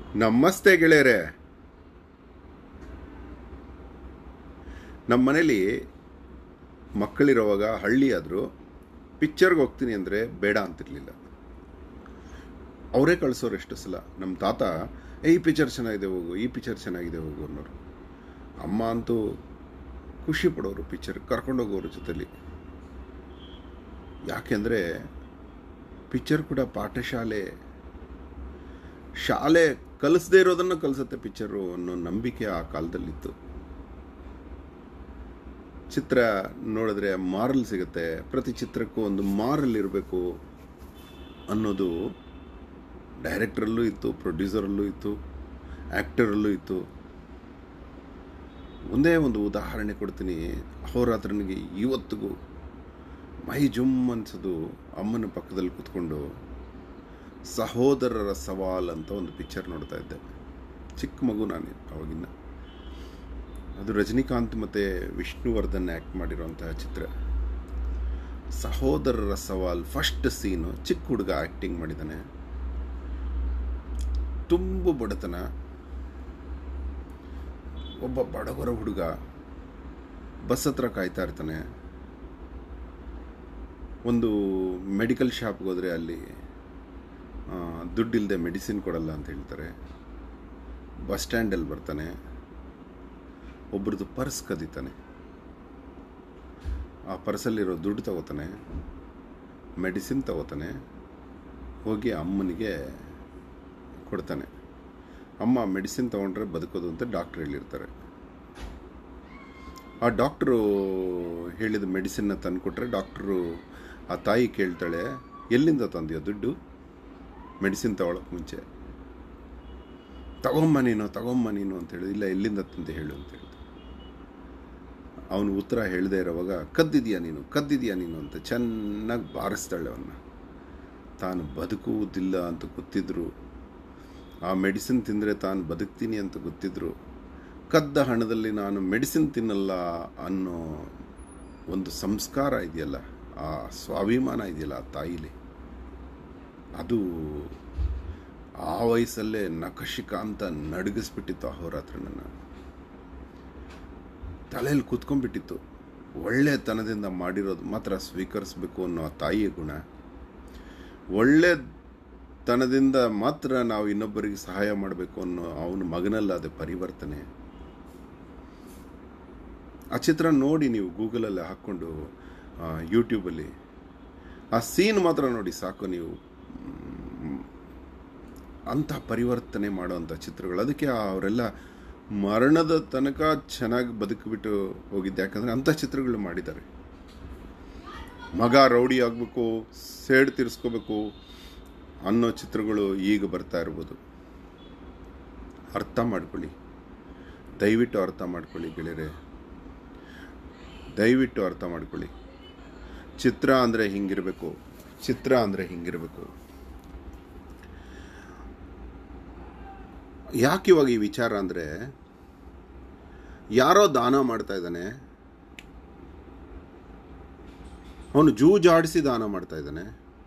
ನಮಸ್ತೆ ಗೆಳೆಯರೆ ನಮ್ಮ ಮನೇಲಿ ಮಕ್ಕಳಿರೋವಾಗ ಹಳ್ಳಿ ಆದರೂ ಪಿಕ್ಚರ್ಗೆ ಹೋಗ್ತೀನಿ ಅಂದರೆ ಬೇಡ ಅಂತಿರ್ಲಿಲ್ಲ ಅವರೇ ಕಳಿಸೋರು ಎಷ್ಟು ಸಲ ನಮ್ಮ ತಾತ "ಏ, ಈ ಪಿಕ್ಚರ್ ಚೆನ್ನಾಗಿದೆ ಹೋಗು ಈ ಪಿಕ್ಚರ್ ಚೆನ್ನಾಗಿದೆ ಹೋಗು ಅನ್ನೋರು ಅಮ್ಮ ಅಂತೂ ಖುಷಿ ಪಡೋರು ಪಿಕ್ಚರ್ ಕರ್ಕೊಂಡೋಗೋರು ಜೊತೆಲಿ ಯಾಕೆಂದರೆ ಪಿಕ್ಚರ್ ಕೂಡ ಪಾಠಶಾಲೆ ಶಾಲೆ ಕಲಿಸದೇ ಇರೋದನ್ನು ಕಲಿಸುತ್ತೆ ಪಿಕ್ಚರು ಅನ್ನೋ ನಂಬಿಕೆ ಆ ಕಾಲದಲ್ಲಿತ್ತು ಚಿತ್ರ ನೋಡಿದ್ರೆ ಮಾರಲ್ ಸಿಗುತ್ತೆ ಪ್ರತಿ ಚಿತ್ರಕ್ಕೂ ಒಂದು ಮಾರಲ್ ಇರಬೇಕು ಅನ್ನೋದು ಡೈರೆಕ್ಟ್ರಲ್ಲೂ ಇತ್ತು ಪ್ರೊಡ್ಯೂಸರಲ್ಲೂ ಇತ್ತು ಆ್ಯಕ್ಟರಲ್ಲೂ ಇತ್ತು ಒಂದೇ ಒಂದು ಉದಾಹರಣೆ ಕೊಡ್ತೀನಿ ಅಹೋರಾತ್ರನಿಗೆ ಇವತ್ತಿಗೂ ಮೈ ಜುಮ್ ಅನ್ಸೋದು ಅಮ್ಮನ ಪಕ್ಕದಲ್ಲಿ ಕೂತ್ಕೊಂಡು ಸಹೋದರರ ಸವಾಲ್ ಅಂತ ಒಂದು ಪಿಕ್ಚರ್ ನೋಡ್ತಾ ಇದ್ದೆ ಚಿಕ್ಕ ಮಗು ನಾನು ಅವಾಗಿನ್ನ ಅದು ರಜನಿಕಾಂತ್ ಮತ್ತು ವಿಷ್ಣುವರ್ಧನ್ ಆ್ಯಕ್ಟ್ ಮಾಡಿರುವಂತಹ ಚಿತ್ರ ಸಹೋದರರ ಸವಾಲ್ ಫಸ್ಟ್ ಸೀನು ಚಿಕ್ಕ ಹುಡುಗ ಆ್ಯಕ್ಟಿಂಗ್ ಮಾಡಿದ್ದಾನೆ ತುಂಬ ಬಡತನ ಒಬ್ಬ ಬಡವರ ಹುಡುಗ ಬಸ್ ಹತ್ರ ಕಾಯ್ತಾ ಇರ್ತಾನೆ ಒಂದು ಮೆಡಿಕಲ್ ಶಾಪ್ಗೆ ಹೋದರೆ ಅಲ್ಲಿ ಆ, ದುಡ್ಡಿಲ್ಲದೆ ಮೆಡಿಸಿನ್ ಕೊಡಲ್ಲ ಅಂತ ಹೇಳ್ತಾರೆ ಬಸ್ ಸ್ಟ್ಯಾಂಡಲ್ಲಿ ಬರ್ತಾನೆ ಒಬ್ರದ್ದು ಪರ್ಸ್ ಕದೀತಾನೆ ಆ ಪರ್ಸಲ್ಲಿರೋ ದುಡ್ಡು ತಗೋತಾನೆ ಮೆಡಿಸಿನ್ ತಗೋತಾನೆ ಹೋಗಿ ಅಮ್ಮನಿಗೆ ಕೊಡ್ತಾನೆ ಅಮ್ಮ ಮೆಡಿಸಿನ್ ತೊಗೊಂಡ್ರೆ ಬದುಕೋದು ಅಂತ ಡಾಕ್ಟ್ರ್ ಹೇಳಿರ್ತಾರೆ ಆ ಡಾಕ್ಟ್ರು ಹೇಳಿದ ಮೆಡಿಸಿನ್ನ ತಂದುಕೊಟ್ರೆ ಡಾಕ್ಟ್ರು ಆ ತಾಯಿ ಕೇಳ್ತಾಳೆ ಎಲ್ಲಿಂದ ತಂದೆಯೋ ದುಡ್ಡು ಮೆಡಿಸಿನ್ ತಗೊಳಕ್ಕೆ ಮುಂಚೆ ತಗೊಂಬ ನೀನು ತಗೊಂಬ ನೀನು ಅಂತ ಹೇಳಿ ಇಲ್ಲ ಎಲ್ಲಿಂದ ತಂದೆ ಹೇಳು ಅಂತ ಹೇಳಿದ ಅವನು ಉತ್ತರ ಹೇಳದೆ ಇರೋವಾಗ ಕದ್ದಿದ್ಯಾ ನೀನು ಕದ್ದಿದ್ಯಾ ನೀನು ಅಂತ ಚೆನ್ನಾಗಿ ಬಾರಿಸ್ತಾಳೆ ಅವನ್ನ ತಾನು ಬದುಕುವುದಿಲ್ಲ ಅಂತ ಗೊತ್ತಿದ್ರು ಆ ಮೆಡಿಸಿನ್ ತಿಂದರೆ ತಾನು ಬದುಕ್ತೀನಿ ಅಂತ ಗೊತ್ತಿದ್ರು ಕದ್ದ ಹಣದಲ್ಲಿ ನಾನು ಮೆಡಿಸಿನ್ ತಿನ್ನಲ್ಲ ಅನ್ನೋ ಒಂದು ಸಂಸ್ಕಾರ ಇದೆಯಲ್ಲ ಆ ಸ್ವಾಭಿಮಾನ ಇದೆಯಲ್ಲ ಆ ತಾಯಿಲಿ ಅದು ಆ ವಯಸ್ಸಲ್ಲೇ ನಖಶಿಕ ಅಂತ ನಡಗಿಸ್ಬಿಟ್ಟಿತ್ತು ಅಹೋರಾತ್ರನನ್ನು ತಲೆಯಲ್ಲಿ ಕೂತ್ಕೊಂಡ್ಬಿಟ್ಟಿತ್ತು ಒಳ್ಳೆತನದಿಂದ ಮಾಡಿರೋದು ಮಾತ್ರ ಸ್ವೀಕರಿಸಬೇಕು ಅನ್ನೋ ಆ ತಾಯಿಯ ಗುಣ ಒಳ್ಳೆತನದಿಂದ ಮಾತ್ರ ನಾವು ಇನ್ನೊಬ್ಬರಿಗೆ ಸಹಾಯ ಮಾಡಬೇಕು ಅನ್ನೋ ಅವನ ಮಗನಲ್ಲಾದ ಪರಿವರ್ತನೆ ಆ ಚಿತ್ರ ನೋಡಿ ನೀವು ಗೂಗಲಲ್ಲಿ ಹಾಕ್ಕೊಂಡು ಆ, ಯೂಟ್ಯೂಬಲ್ಲಿ ಆ ಸೀನ್ ಮಾತ್ರ ನೋಡಿ ಸಾಕು ನೀವು ಮ್, ಅಂಥ ಪರಿವರ್ತನೆ ಮಾಡುವಂಥ ಚಿತ್ರಗಳು ಅದಕ್ಕೆ ಅವರೆಲ್ಲ ಮರಣದ ತನಕ ಚೆನ್ನಾಗಿ ಬದುಕಿಬಿಟ್ಟು ಹೋಗಿದ್ದೆ ಯಾಕಂದರೆ ಅಂಥ ಚಿತ್ರಗಳು ಮಾಡಿದ್ದಾರೆ ಮಗ ರೌಡಿ ಆಗಬೇಕು ಸೇಡ್ ತೀರಿಸ್ಕೋಬೇಕು ಅನ್ನೋ ಚಿತ್ರಗಳು ಈಗ ಬರ್ತಾ ಇರ್ಬೋದು ಅರ್ಥ ಮಾಡ್ಕೊಳ್ಳಿ ದಯವಿಟ್ಟು ಅರ್ಥ ಮಾಡ್ಕೊಳ್ಳಿ ಗೆಳೆಯರೆ ದಯವಿಟ್ಟು ಅರ್ಥ ಮಾಡ್ಕೊಳ್ಳಿ ಚಿತ್ರ ಅಂದರೆ ಹಿಂಗಿರಬೇಕು ಚಿತ್ರ ಅಂದರೆ ಹಿಂಗಿರಬೇಕು ಯಾಕೆ ಇವಾಗ ಈ ವಿಚಾರ ಅಂದರೆ ಯಾರೋ ದಾನ ಮಾಡ್ತಾ ಇದ್ದಾನೆ ಅವನು ಜೂಜಾಡಿಸಿ ದಾನ ಮಾಡ್ತಾ ಇದ್ದಾನೆ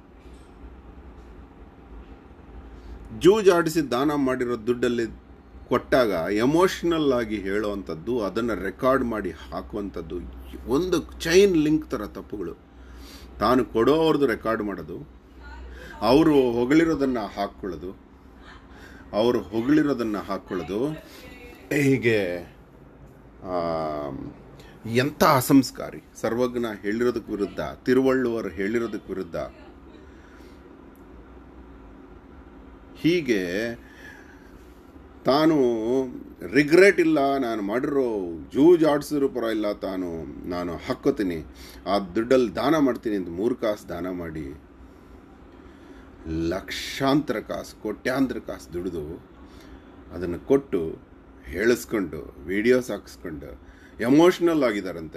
ಜೂಜಾಡಿಸಿ ದಾನ ಮಾಡಿರೋ ದುಡ್ಡಲ್ಲಿ ಕೊಟ್ಟಾಗ ಎಮೋಷ್ನಲ್ ಆಗಿ ಹೇಳುವಂಥದ್ದು ಅದನ್ನು ರೆಕಾರ್ಡ್ ಮಾಡಿ ಹಾಕುವಂಥದ್ದು ಒಂದು ಚೈನ್ ಲಿಂಕ್ ಥರ ತಪ್ಪುಗಳು ತಾನು ಕೊಡೋರ್ದು ರೆಕಾರ್ಡ್ ಮಾಡೋದು ಅವರು ಹೊಗಳಿರೋದನ್ನು ಹಾಕ್ಕೊಳ್ಳೋದು ಅವರು ಹೊಗಳಿರೋದನ್ನು ಹಾಕ್ಕೊಳ್ಳೋದು ಹೀಗೆ ಆ, ಎಂಥ ಅಸಂಸ್ಕಾರಿ ಸರ್ವಜ್ಞ ಹೇಳಿರೋದಕ್ಕೆ ವಿರುದ್ಧ ತಿರುವಳ್ಳುವರು ಹೇಳಿರೋದಕ್ಕೆ ವಿರುದ್ಧ ಹೀಗೆ ತಾನು ರಿಗ್ರೆಟ್ ಇಲ್ಲ ನಾನು ಮಾಡಿರೋ ಜೂಜಾಡಿಸಿದ್ರು ಪರವಾಗಿಲ್ಲ ತಾನು ನಾನು ಹಾಕ್ಕೋತೀನಿ ಆ ದುಡ್ಡಲ್ಲಿ ದಾನ ಮಾಡ್ತೀನಿ ಅಂತ ಮೂರು ಕಾಸು ದಾನ ಮಾಡಿ ಲಕ್ಷಾಂತರ ಕಾಸು ಕೋಟ್ಯಾಂತರ ಕಾಸು ದುಡಿದು ಅದನ್ನು ಕೊಟ್ಟು ಹೇಳಿಸ್ಕೊಂಡು ವಿಡಿಯೋಸ್ ಹಾಕಿಸ್ಕೊಂಡು ಎಮೋಷ್ನಲ್ ಆಗಿದ್ದಾರಂತೆ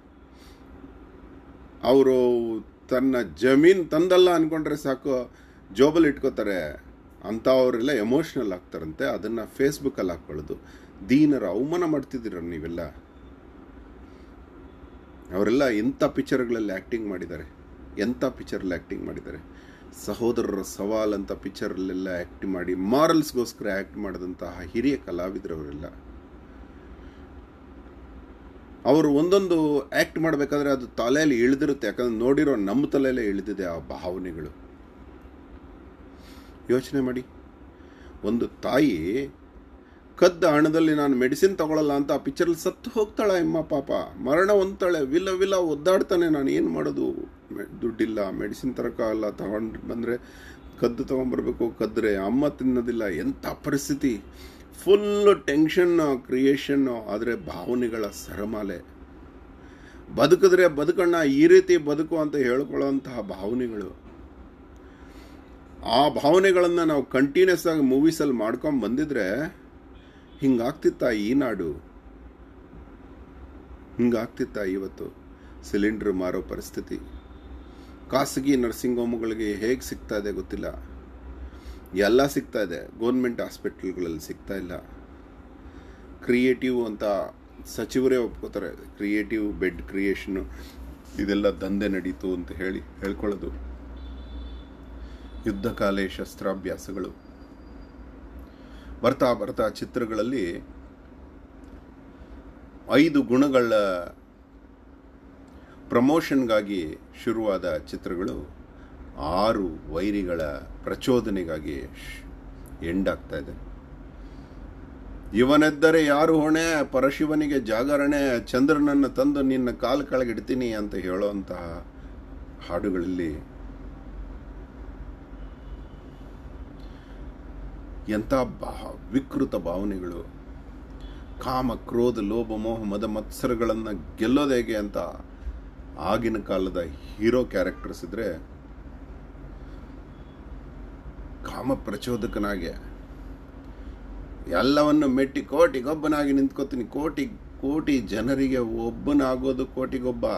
ಅವರು ತನ್ನ ಜಮೀನು ತಂದಲ್ಲ ಅಂದ್ಕೊಂಡ್ರೆ ಸಾಕು ಜೋಬಲ್ಲಿ ಇಟ್ಕೋತಾರೆ ಅಂಥವರೆಲ್ಲ ಎಮೋಷ್ನಲ್ ಆಗ್ತಾರಂತೆ ಅದನ್ನು ಫೇಸ್ಬುಕ್ಕಲ್ಲಿ ಹಾಕ್ಕೊಳ್ಳೋದು ದೀನರ ಅವಮಾನ ಮಾಡ್ತಿದ್ದೀರ ನೀವೆಲ್ಲ ಅವರೆಲ್ಲ ಎಂಥ ಪಿಕ್ಚರ್ಗಳಲ್ಲಿ ಆ್ಯಕ್ಟಿಂಗ್ ಮಾಡಿದ್ದಾರೆ ಎಂಥ ಪಿಕ್ಚರಲ್ಲಿ ಆ್ಯಕ್ಟಿಂಗ್ ಮಾಡಿದ್ದಾರೆ ಸಹೋದರರ ಸವಾಲ್ ಅಂತ ಪಿಕ್ಚರಲ್ಲೆಲ್ಲ ಆ್ಯಕ್ಟ್ ಮಾಡಿ ಮಾರಲ್ಸ್ಗೋಸ್ಕರ ಆ್ಯಕ್ಟ್ ಮಾಡಿದಂತಹ ಹಿರಿಯ ಕಲಾವಿದರವರೆಲ್ಲ ಅವರು ಒಂದೊಂದು ಆ್ಯಕ್ಟ್ ಮಾಡಬೇಕಾದ್ರೆ ಅದು ತಲೆಯಲ್ಲಿ ಇಳಿದಿರುತ್ತೆ ಯಾಕಂದ್ರೆ ನೋಡಿರೋ ನಮ್ಮ ತಲೆಯಲ್ಲೇ ಇಳಿದಿದೆ ಆ ಭಾವನೆಗಳು ಯೋಚನೆ ಮಾಡಿ ಒಂದು ತಾಯಿ ಕದ್ದ ಹಣದಲ್ಲಿ ನಾನು ಮೆಡಿಸಿನ್ ತಗೊಳ್ಳಲ್ಲ ಅಂತ ಆ ಪಿಕ್ಚರಲ್ಲಿ ಸತ್ತು ಹೋಗ್ತಾಳೆ ಅಮ್ಮ ಪಾಪ ಮರಣ ಹೊಂದ್ತಾಳೆ ವಿಲ ವಿಲ ಒದ್ದಾಡ್ತಾನೆ ನಾನು ಏನು ಮಾಡೋದು ಮೆ- ದುಡ್ಡಿಲ್ಲ ಮೆಡಿಸಿನ್ ತರೋಕ್ಕಾಗಲ್ಲ ತಗೊಂಡು ಬಂದರೆ ಕದ್ದು ತೊಗೊಂಬರ್ಬೇಕು ಕದ್ರೆ ಅಮ್ಮ ತಿನ್ನೋದಿಲ್ಲ ಎಂಥ ಪರಿಸ್ಥಿತಿ ಫುಲ್ಲು ಟೆನ್ಷನ್ನು ಕ್ರಿಯೇಷನ್ನು ಆದರೆ ಭಾವನೆಗಳ ಸರಮಾಲೆ ಬದುಕಿದ್ರೆ ಬದುಕಣ್ಣ ಈ ರೀತಿ ಬದುಕು ಅಂತ ಹೇಳ್ಕೊಳ್ಳೋಂತಹ ಭಾವನೆಗಳು ಆ ಭಾವನೆಗಳನ್ನು ನಾವು ಕಂಟಿನ್ಯೂಸ್ ಆಗಿ ಮೂವೀಸಲ್ಲಿ ಮಾಡ್ಕೊಂಡು ಬಂದಿದ್ರೆ ಹಿಂಗಾಗ್ತಿತ್ತ ಈ ನಾಡು ಹಿಂಗಾಗ್ತಿತ್ತ ಇವತ್ತು ಸಿಲಿಂಡರ್ ಮಾರೋ ಪರಿಸ್ಥಿತಿ ಖಾಸಗಿ ನರ್ಸಿಂಗ್ ಹೋಮ್ಗಳಿಗೆ ಹೇಗೆ ಸಿಗ್ತಾ ಇದೆ ಗೊತ್ತಿಲ್ಲ ಎಲ್ಲ ಸಿಗ್ತಾ ಇದೆ ಗೌರ್ಮೆಂಟ್ ಹಾಸ್ಪಿಟಲ್ಗಳಲ್ಲಿ ಸಿಗ್ತಾ ಇಲ್ಲ ಕ್ರಿಯೇಟಿವ್ ಅಂತ ಸಚಿವರೇ ಒಪ್ಕೋತಾರೆ ಕ್ರಿಯೇಟಿವ್ ಬೆಡ್ ಕ್ರಿಯೇಷನ್ನು ಇದೆಲ್ಲ ದಂಧೆ ನಡೀತು ಅಂತ ಹೇಳಿ ಹೇಳ್ಕೊಳ್ಳೋದು ಯುದ್ಧ ಕಾಲೇ ಶಸ್ತ್ರಾಭ್ಯಾಸಗಳು ಬರ್ತಾ ಬರ್ತಾ ಚಿತ್ರಗಳಲ್ಲಿ ಐದು ಗುಣಗಳ ಪ್ರಮೋಷನ್ಗಾಗಿ ಶುರುವಾದ ಚಿತ್ರಗಳು ಆರು ವೈರಿಗಳ ಪ್ರಚೋದನೆಗಾಗಿ ಎಂಡಾಗ್ತಾ ಇದೆ ಇವನೆದ್ದರೆ ಯಾರು ಹೊಣೆ ಪರಶಿವನಿಗೆ ಜಾಗರಣೆ ಚಂದ್ರನನ್ನು ತಂದು ನಿನ್ನ ಕಾಲು ಕೆಳಗಿಡ್ತೀನಿ ಅಂತ ಹೇಳುವಂತಹ ಹಾಡುಗಳಲ್ಲಿ ಎಂಥ ಬಾ ವಿಕೃತ ಭಾವನೆಗಳು ಕಾಮ ಕ್ರೋಧ ಲೋಭ ಮೋಹ ಮದ ಮತ್ಸರಗಳನ್ನು ಗೆಲ್ಲೋದು ಹೇಗೆ ಅಂತ ಆಗಿನ ಕಾಲದ ಹೀರೋ ಕ್ಯಾರೆಕ್ಟರ್ಸ್ ಇದ್ರೆ ಕಾಮ ಪ್ರಚೋದಕನಾಗೆ ಎಲ್ಲವನ್ನು ಮೆಟ್ಟಿ ಕೋಟಿಗೊಬ್ಬನಾಗಿ ನಿಂತ್ಕೋತೀನಿ ಕೋಟಿ ಕೋಟಿ ಜನರಿಗೆ ಒಬ್ಬನಾಗೋದು ಕೋಟಿಗೊಬ್ಬ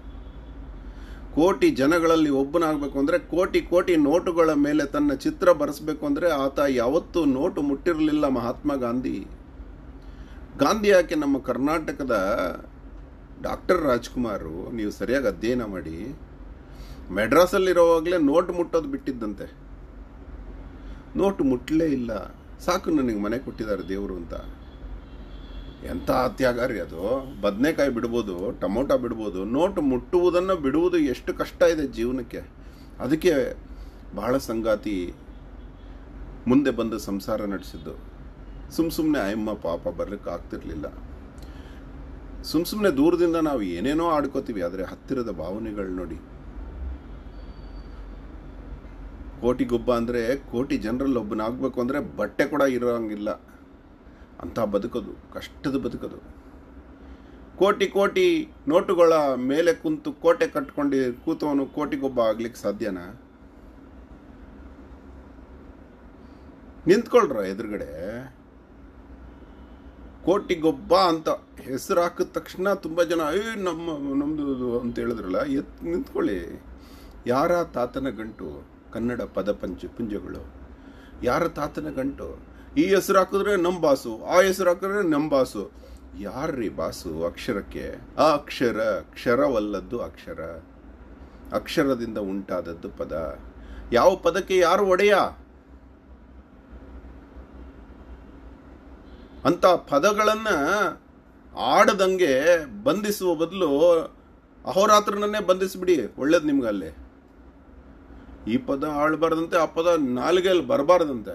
ಕೋಟಿ ಜನಗಳಲ್ಲಿ ಒಬ್ಬನಾಗಬೇಕು ಅಂದರೆ ಕೋಟಿ ಕೋಟಿ ನೋಟುಗಳ ಮೇಲೆ ತನ್ನ ಚಿತ್ರ ಬರೆಸಬೇಕು ಅಂದರೆ ಆತ ಯಾವತ್ತೂ ನೋಟು ಮುಟ್ಟಿರಲಿಲ್ಲ ಮಹಾತ್ಮ ಗಾಂಧಿ ಗಾಂಧಿ ಯಾಕೆ ನಮ್ಮ ಕರ್ನಾಟಕದ ಡಾಕ್ಟರ್ ರಾಜ್ಕುಮಾರು ನೀವು ಸರಿಯಾಗಿ ಅಧ್ಯಯನ ಮಾಡಿ ಮೆಡ್ರಾಸಲ್ಲಿರೋವಾಗಲೇ ನೋಟ್ ಮುಟ್ಟೋದು ಬಿಟ್ಟಿದ್ದಂತೆ ನೋಟು ಮುಟ್ಟಲೇ ಇಲ್ಲ ಸಾಕು ನನಗೆ ಮನೆ ಕೊಟ್ಟಿದ್ದಾರೆ ದೇವರು ಅಂತ ಎಂಥ ತ್ಯಾಗ ರೀ ಅದು ಬದನೆಕಾಯಿ ಬಿಡ್ಬೋದು ಟೊಮೊಟೊ ಬಿಡ್ಬೋದು ನೋಟು ಮುಟ್ಟುವುದನ್ನು ಬಿಡುವುದು ಎಷ್ಟು ಕಷ್ಟ ಇದೆ ಜೀವನಕ್ಕೆ ಅದಕ್ಕೆ ಬಹಳ ಸಂಗಾತಿ ಮುಂದೆ ಬಂದು ಸಂಸಾರ ನಡೆಸಿದ್ದು ಸುಮ್ ಸುಮ್ಮನೆ ಅಯ್ಯಮ್ಮ ಪಾಪ ಬರ್ಲಿಕ್ಕೆ ಆಗ್ತಿರ್ಲಿಲ್ಲ ಸುಮ್ ಸುಮ್ಮನೆ ದೂರದಿಂದ ನಾವು ಏನೇನೋ ಆಡ್ಕೋತೀವಿ ಆದರೆ ಹತ್ತಿರದ ಭಾವನೆಗಳು ನೋಡಿ ಕೋಟಿಗೊಬ್ಬ ಅಂದರೆ ಕೋಟಿ ಜನರಲ್ಲಿ ಒಬ್ಬನಾಗಬೇಕು ಅಂದರೆ ಬಟ್ಟೆ ಕೂಡ ಇರೋಂಗಿಲ್ಲ ಅಂತ ಬದುಕೋದು ಕಷ್ಟದ ಬದುಕೋದು ಕೋಟಿ ಕೋಟಿ ನೋಟುಗಳ ಮೇಲೆ ಕುಂತು ಕೋಟೆ ಕಟ್ಕೊಂಡು ಕೂತವನು ಕೋಟಿಗೊಬ್ಬ ಆಗ್ಲಿಕ್ಕೆ ಸಾಧ್ಯನಾ ನಿಂತ್ಕೊಳ್ರ ಎದುರುಗಡೆ ಕೋಟಿಗೊಬ್ಬ ಅಂತ ಹೆಸರು ಹಾಕಿದ ತಕ್ಷಣ ತುಂಬ ಜನ ಏ ನಮ್ಮ ನಮ್ಮದು ಇದು ಅಂತ ಹೇಳಿದ್ರಲ್ಲ ಎತ್ ನಿಂತ್ಕೊಳ್ಳಿ ಯಾರ ತಾತನ ಗಂಟು ಕನ್ನಡ ಪದ ಪಂಚ ಪುಂಜಗಳು ಯಾರ ತಾತನ ಗಂಟು ಈ ಹೆಸರು ಹಾಕಿದ್ರೆ ನಮ್ಮ ಬಾಸು ಆ ಹೆಸರು ಹಾಕಿದ್ರೆ ನಮ್ಮ ಬಾಸು ಯಾರ್ರೀ ಬಾಸು ಅಕ್ಷರಕ್ಕೆ ಆ ಅಕ್ಷರ ಕ್ಷರವಲ್ಲದ್ದು ಅಕ್ಷರ ಅಕ್ಷರದಿಂದ ಉಂಟಾದದ್ದು ಪದ ಯಾವ ಪದಕ್ಕೆ ಯಾರು ಒಡೆಯ ಅಂತ ಪದಗಳನ್ನ ಆಡದಂಗೆ ಬಂಧಿಸುವ ಬದಲು ಅಹೋರಾತ್ರನನ್ನೇ ಬಂಧಿಸ್ಬಿಡಿ ಒಳ್ಳೇದು ನಿಮ್ಗೆ ಅಲ್ಲಿ ಈ ಪದ ಆಳ್ಬಾರ್ದಂತೆ ಆ ಪದ ನಾಲಿಗೆಯಲ್ಲಿ ಬರಬಾರ್ದಂತೆ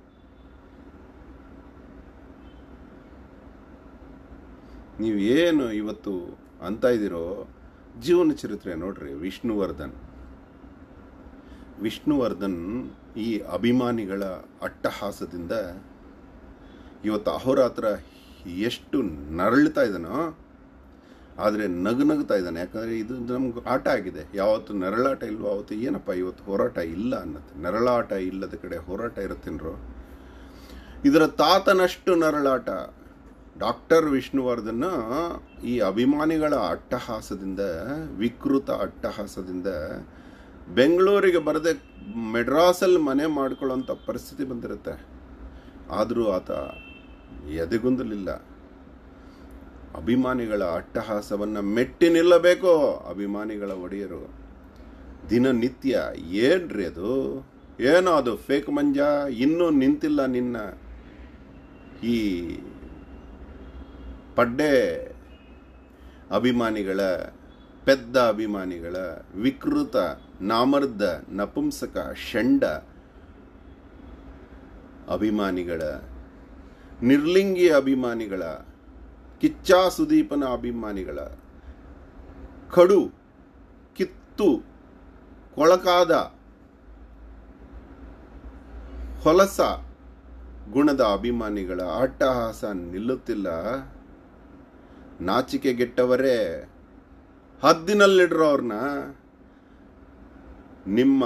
ನೀವು ಏನು ಇವತ್ತು ಅಂತ ಇದ್ದೀರೋ ಜೀವನ ಚರಿತ್ರೆ ನೋಡ್ರಿ ವಿಷ್ಣುವರ್ಧನ್ ವಿಷ್ಣುವರ್ಧನ್ ಈ ಅಭಿಮಾನಿಗಳ ಅಟ್ಟಹಾಸದಿಂದ ಇವತ್ತು ಅಹೋರಾತ್ರ ಎಷ್ಟು ನರಳ್ತಾ ಇದ್ದಾನೋ ಆದರೆ ನಗು ನಗ್ತಾ ಇದ್ದಾನೆ ಯಾಕಂದರೆ ಇದು ನಮ್ಗೆ ಆಟ ಆಗಿದೆ ಯಾವತ್ತು ನರಳಾಟ ಇಲ್ವೋ ಅವತ್ತು ಏನಪ್ಪ ಇವತ್ತು ಹೋರಾಟ ಇಲ್ಲ ಅನ್ನತ್ತೆ ನರಳಾಟ ಇಲ್ಲದ ಕಡೆ ಹೋರಾಟ ಇರುತ್ತೇನ್ರೋ ಇದರ ತಾತನಷ್ಟು ನರಳಾಟ ಡಾಕ್ಟರ್ ವಿಷ್ಣುವರ್ಧನ್ ಈ ಅಭಿಮಾನಿಗಳ ಅಟ್ಟಹಾಸದಿಂದ ವಿಕೃತ ಅಟ್ಟಹಾಸದಿಂದ ಬೆಂಗಳೂರಿಗೆ ಬರದೆ ಮೆಡ್ರಾಸಲ್ಲಿ ಮನೆ ಮಾಡ್ಕೊಳ್ಳೋಂಥ ಪರಿಸ್ಥಿತಿ ಬಂದಿರುತ್ತೆ ಆದರೂ ಆತ ಎದೆಗುಂದಲಿಲ್ಲ ಅಭಿಮಾನಿಗಳ ಅಟ್ಟಹಾಸವನ್ನು ಮೆಟ್ಟಿ ನಿಲ್ಲಬೇಕು ಅಭಿಮಾನಿಗಳ ಒಡೆಯರು ದಿನನಿತ್ಯ ಏನ್ರಿ ಅದು ಏನೋ ಅದು ಫೇಕ್ ಮಂಜ ಇನ್ನೂ ನಿಂತಿಲ್ಲ ನಿನ್ನ ಈ ಪಡ್ಡೆ ಅಭಿಮಾನಿಗಳ ಪೆದ್ದ ಅಭಿಮಾನಿಗಳ ವಿಕೃತ ನಾಮರ್ದ ನಪುಂಸಕ ಷಂಡ ಅಭಿಮಾನಿಗಳ ನಿರ್ಲಿಂಗಿ ಅಭಿಮಾನಿಗಳ ಕಿಚ್ಚಾ ಸುದೀಪನ ಅಭಿಮಾನಿಗಳ ಕಡು ಕಿತ್ತು ಕೊಳಕಾದ ಹೊಲಸ ಗುಣದ ಅಭಿಮಾನಿಗಳ ಅಟ್ಟಹಾಸ ನಿಲ್ಲುತ್ತಿಲ್ಲ ನಾಚಿಕೆಗೆಟ್ಟವರೇ ಹದ್ದಿನಲ್ಲಿಡ್ರೋ ಅವ್ರನ್ನ ನಿಮ್ಮ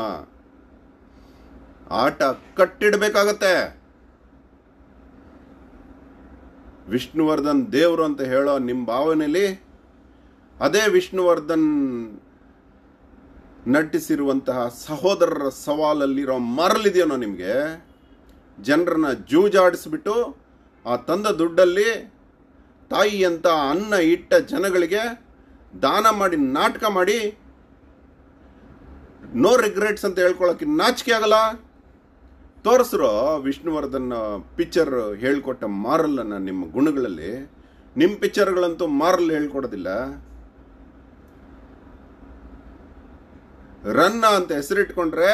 ಆಟ ಕಟ್ಟಿಡ್ಬೇಕಾಗತ್ತೆ ವಿಷ್ಣುವರ್ಧನ್ ದೇವರು ಅಂತ ಹೇಳೋ ನಿಮ್ಮ ಭಾವನೆಯಲ್ಲಿ ಅದೇ ವಿಷ್ಣುವರ್ಧನ್ ನಟಿಸಿರುವಂತಹ ಸಹೋದರರ ಸವಾಲಲ್ಲಿರೋ ಮರಲಿದೆಯೇನೋ ನಿಮಗೆ ಜನರನ್ನ ಜೂಜಾಡಿಸ್ಬಿಟ್ಟು ಆ ತಂದ ದುಡ್ಡಲ್ಲಿ ತಾಯಿ ಅಂತ ಅನ್ನ ಇಟ್ಟ ಜನಗಳಿಗೆ ದಾನ ಮಾಡಿ ನಾಟಕ ಮಾಡಿ ನೋ ರಿಗ್ರೆಟ್ಸ್ ಅಂತ ಹೇಳ್ಕೊಳಕ್ಕೆ ನಾಚಿಕೆ ಆಗಲ್ಲ ತೋರಿಸ್ರೋ ವಿಷ್ಣುವರ್ಧನ್ ಪಿಕ್ಚರ್ ಹೇಳ್ಕೊಟ್ಟ ಮಾರಲ್ಲನ್ನ ನಿಮ್ಮ ಗುಣಗಳಲ್ಲಿ ನಿಮ್ಮ ಪಿಕ್ಚರ್ಗಳಂತೂ ಮಾರಲ್ ಹೇಳ್ಕೊಡೋದಿಲ್ಲ ರನ್ನ ಅಂತ ಹೆಸರಿಟ್ಕೊಂಡ್ರೆ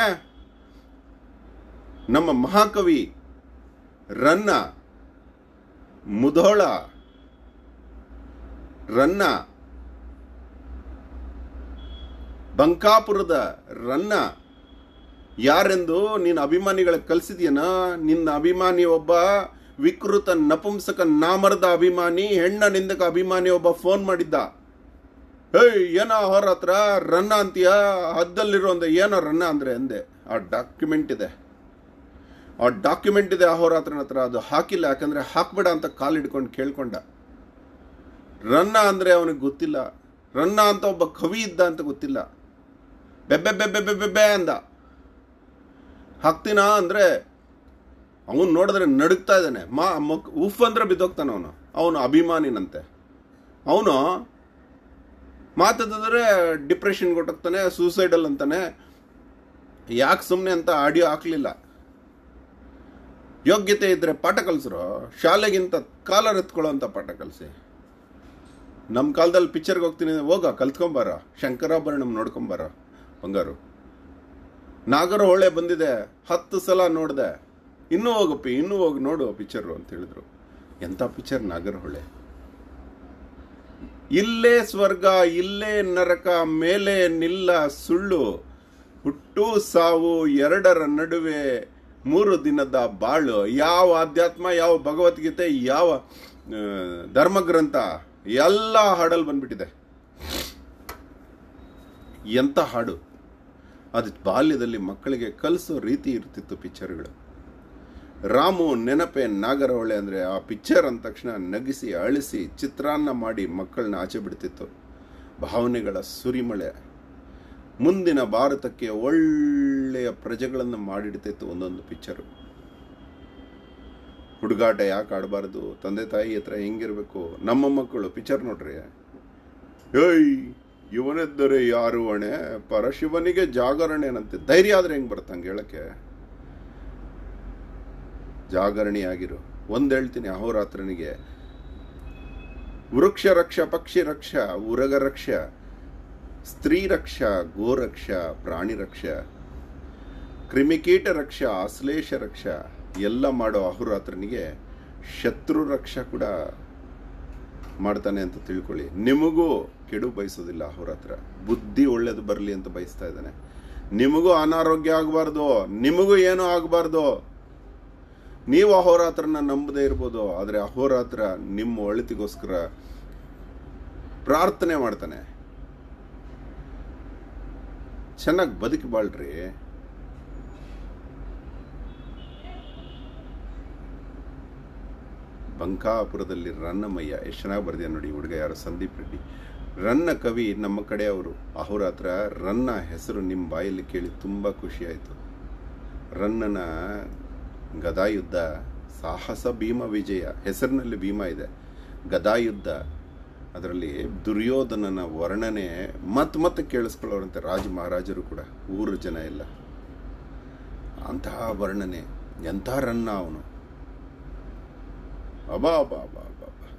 ನಮ್ಮ ಮಹಾಕವಿ ರನ್ನ ಮುಧೋಳ ರನ್ನ ಬಂಕಾಪುರದ ರನ್ನ ಯಾರೆಂದು ನೀನು ಅಭಿಮಾನಿಗಳಿಗೆ ಕಲಿಸಿದ್ಯನ ನಿನ್ನ ಅಭಿಮಾನಿ ಒಬ್ಬ ವಿಕೃತ ನಪುಂಸಕ ನಾಮರದ ಅಭಿಮಾನಿ ಹೆಣ್ಣ ನಿಂದಕ ಅಭಿಮಾನಿ ಒಬ್ಬ ಫೋನ್ ಮಾಡಿದ್ದ ಏಯ್ ಏನೋ ಅವ್ರ ಹತ್ರ ರನ್ನ ಅಂತೀಯ ಹದ್ದಲ್ಲಿರೋ ಅಂದೆ ಏನೋ ರನ್ನ ಅಂದ್ರೆ ಅಂದೆ ಆ ಡಾಕ್ಯುಮೆಂಟ್ ಇದೆ ಆ ಡಾಕ್ಯುಮೆಂಟ್ ಇದೆ ಅಹೋರಾತ್ರನ ಹತ್ರ ಅದು ಹಾಕಿಲ್ಲ ಯಾಕಂದ್ರೆ ಹಾಕ್ಬೇಡ ಅಂತ ಕಾಲ್ ಹಿಡ್ಕೊಂಡು ಕೇಳ್ಕೊಂಡ ರನ್ನ ಅಂದ್ರೆ ಅವನಿಗೆ ಗೊತ್ತಿಲ್ಲ ರನ್ನ ಅಂತ ಒಬ್ಬ ಕವಿ ಇದ್ದ ಅಂತ ಗೊತ್ತಿಲ್ಲ ಬೆಬ್ಬೆ ಬೆಬ್ಬೆ ಬೆಬ್ಬೆ ಬೆಬ್ಬೆ ಅಂದ ಹಾಕ್ತೀನಾ ಅಂದ್ರೆ ಅವನು ನೋಡಿದ್ರೆ ನಡುಗ್ತಾ ಇದ್ದಾನೆ ಮಾ ಮಕ್ ಉಫ್ ಅಂದ್ರೆ ಬಿದ್ದೋಗ್ತಾನೆ ಅವನು ಅವನು ಅಭಿಮಾನಿನಂತೆ ಅವನು ಮಾತಾಡಿದ್ರೆ ಡಿಪ್ರೆಷನ್ ಕೊಟ್ಟೋಗ್ತಾನೆ ಸೂಸೈಡಲ್ ಅಂತಾನೆ ಯಾಕೆ ಸುಮ್ಮನೆ ಅಂತ ಆಡಿಯೋ ಹಾಕ್ಲಿಲ್ಲ ಯೋಗ್ಯತೆ ಇದ್ರೆ ಪಾಠ ಕಲಿಸ್ರು ಶಾಲೆಗಿಂತ ಕಾಲರ್ ಎತ್ಕೊಳ್ಳೋ ಅಂತ ಪಾಠ ಕಲಿಸಿ ನಮ್ಮ ಕಾಲದಲ್ಲಿ ಪಿಕ್ಚರ್ಗೆ ಹೋಗ್ತೀನಿ ಹೋಗ ಕಲ್ತ್ಕೊಂಬಾರ ಶಂಕರಾಭರಣಂ ನೋಡ್ಕೊಂಬಾರ ಬಂಗಾರು ನಾಗರ ಹೊಳೆ ಬಂದಿದೆ ಹತ್ತು ಸಲ ನೋಡಿದೆ ಇನ್ನೂ ಹೋಗಪ್ಪಿ ಇನ್ನೂ ಹೋಗಿ ನೋಡು ಪಿಕ್ಚರು ಅಂತ ಹೇಳಿದ್ರು ಎಂಥ ಪಿಕ್ಚರ್ ನಾಗರಹೊಳೆ ಇಲ್ಲೇ ಸ್ವರ್ಗ ಇಲ್ಲೇ ನರಕ ಮೇಲೆ ನಿಲ್ಲ ಸುಳ್ಳು ಹುಟ್ಟು ಸಾವು ಎರಡರ ನಡುವೆ ಮೂರು ದಿನದ ಬಾಳು ಯಾವ ಅಧ್ಯಾತ್ಮ ಯಾವ ಭಗವದ್ಗೀತೆ ಯಾವ ಆ, ಧರ್ಮಗ್ರಂಥ ಎಲ್ಲ ಹಾಡಲ್ಲಿ ಬಂದ್ಬಿಟ್ಟಿದೆ ಎಂಥ ಹಾಡು ಅದು ಬಾಲ್ಯದಲ್ಲಿ ಮಕ್ಕಳಿಗೆ ಕಲಿಸೋ ರೀತಿ ಇರ್ತಿತ್ತು ಪಿಕ್ಚರ್ಗಳು ರಾಮು ನೆನಪೆ ನಾಗರಹೊಳೆ ಅಂದರೆ ಆ ಪಿಕ್ಚರ್ ಅಂದ ತಕ್ಷಣ ನಗಿಸಿ ಅಳಿಸಿ ಚಿತ್ರಾನ್ನ ಮಾಡಿ ಮಕ್ಕಳನ್ನ ಆಚೆ ಬಿಡ್ತಿತ್ತು ಭಾವನೆಗಳ ಸುರಿಮಳೆ ಮುಂದಿನ ಭಾರತಕ್ಕೆ ಒಳ್ಳೆಯ ಪ್ರಜೆಗಳನ್ನು ಮಾಡಿಡ್ತಿತ್ತು ಒಂದೊಂದು ಪಿಕ್ಚರು ಹುಡುಗಾಟ ಯಾಕೆ ಆಡಬಾರ್ದು ತಂದೆ ತಾಯಿ ಹತ್ರ ಹೆಂಗಿರ್ಬೇಕು ನಮ್ಮ ಮಕ್ಕಳು ಪಿಕ್ಚರ್ ನೋಡ್ರಿ ಏಯ್ ಇವನೆದ್ದರೆ ಯಾರು ಅಣೆ ಪರಶಿವನಿಗೆ ಜಾಗರಣೆನಂತೆ ಧೈರ್ಯ ಆದ್ರೆ ಹೆಂಗ್ ಬರ್ತಂಗೆ ಹೇಳಕ್ಕೆ ಜಾಗರಣೆಯಾಗಿರು ಒಂದ್ ಹೇಳ್ತೀನಿ ಅಹೋರಾತ್ರನಿಗೆ ವೃಕ್ಷ ರಕ್ಷ ಪಕ್ಷಿ ರಕ್ಷ ಉರಗ ರಕ್ಷ ಸ್ತ್ರೀ ರಕ್ಷ ಗೋರಕ್ಷ ಪ್ರಾಣಿ ರಕ್ಷ ಕ್ರಿಮಿಕೀಟ ರಕ್ಷ ಆಶ್ಲೇಷ ರಕ್ಷ ಎಲ್ಲ ಮಾಡೋ ಅಹೋರಾತ್ರನಿಗೆ ಶತ್ರು ರಕ್ಷ ಕೂಡ ಮಾಡ್ತಾನೆ ಅಂತ ತಿಳ್ಕೊಳ್ಳಿ ನಿಮಗೂ ಕೆಡು ಬಯಸೋದಿಲ್ಲ ಅಹೋರಾತ್ರ ಬುದ್ಧಿ ಒಳ್ಳೇದು ಬರಲಿ ಅಂತ ಬಯಸ್ತಾ ಇದ್ದಾನೆ ನಿಮಗೂ ಅನಾರೋಗ್ಯ ಆಗಬಾರ್ದು ನಿಮಗೂ ಏನೂ ಆಗಬಾರ್ದು ನೀವು ಅಹೋರಾತ್ರನ ನಂಬದೇ ಇರ್ಬೋದು ಆದರೆ ಅಹೋರಾತ್ರ ನಿಮ್ಮ ಒಳಿತಿಗೋಸ್ಕರ ಪ್ರಾರ್ಥನೆ ಮಾಡ್ತಾನೆ ಚೆನ್ನಾಗಿ ಬದುಕಿ ಬಾಳ್ರಿ ಬಂಕಾಪುರದಲ್ಲಿ ರನ್ನಮಯ್ಯ ಎಷ್ಟು ಚೆನ್ನಾಗಿ ಬರ್ದಿಯ ನೋಡಿ ಹುಡುಗ ಯಾರು ಸಂದೀಪ್ ರೆಡ್ಡಿ ರನ್ನ ಕವಿ ನಮ್ಮ ಕಡೆ ಅವರು ಅಹೋರಾತ್ರ ರನ್ನ ಹೆಸರು ನಿಮ್ಮ ಬಾಯಲ್ಲಿ ಕೇಳಿ ತುಂಬ ಖುಷಿ ಆಯಿತು ರನ್ನನ ಗದಾಯುದ್ಧ ಸಾಹಸ ಭೀಮ ವಿಜಯ ಹೆಸರಿನಲ್ಲಿ ಭೀಮ ಇದೆ ಗದಾಯುದ್ಧ ಅದರಲ್ಲಿ ದುರ್ಯೋಧನನ ವರ್ಣನೆ ಮತ್ತೆ ಮತ್ತೆ ಕೇಳಿಸ್ಕೊಳ್ಳೋರಂತೆ ರಾಜ ಮಹಾರಾಜರು ಕೂಡ ಊರು ಜನ ಎಲ್ಲ ಅಂತಹ ವರ್ಣನೆ ಎಂಥ ರನ್ನ ಅವನು ಅಬಾ ಅಬಾ ಅಬಾ ಅಬಾ ಅಬಾ.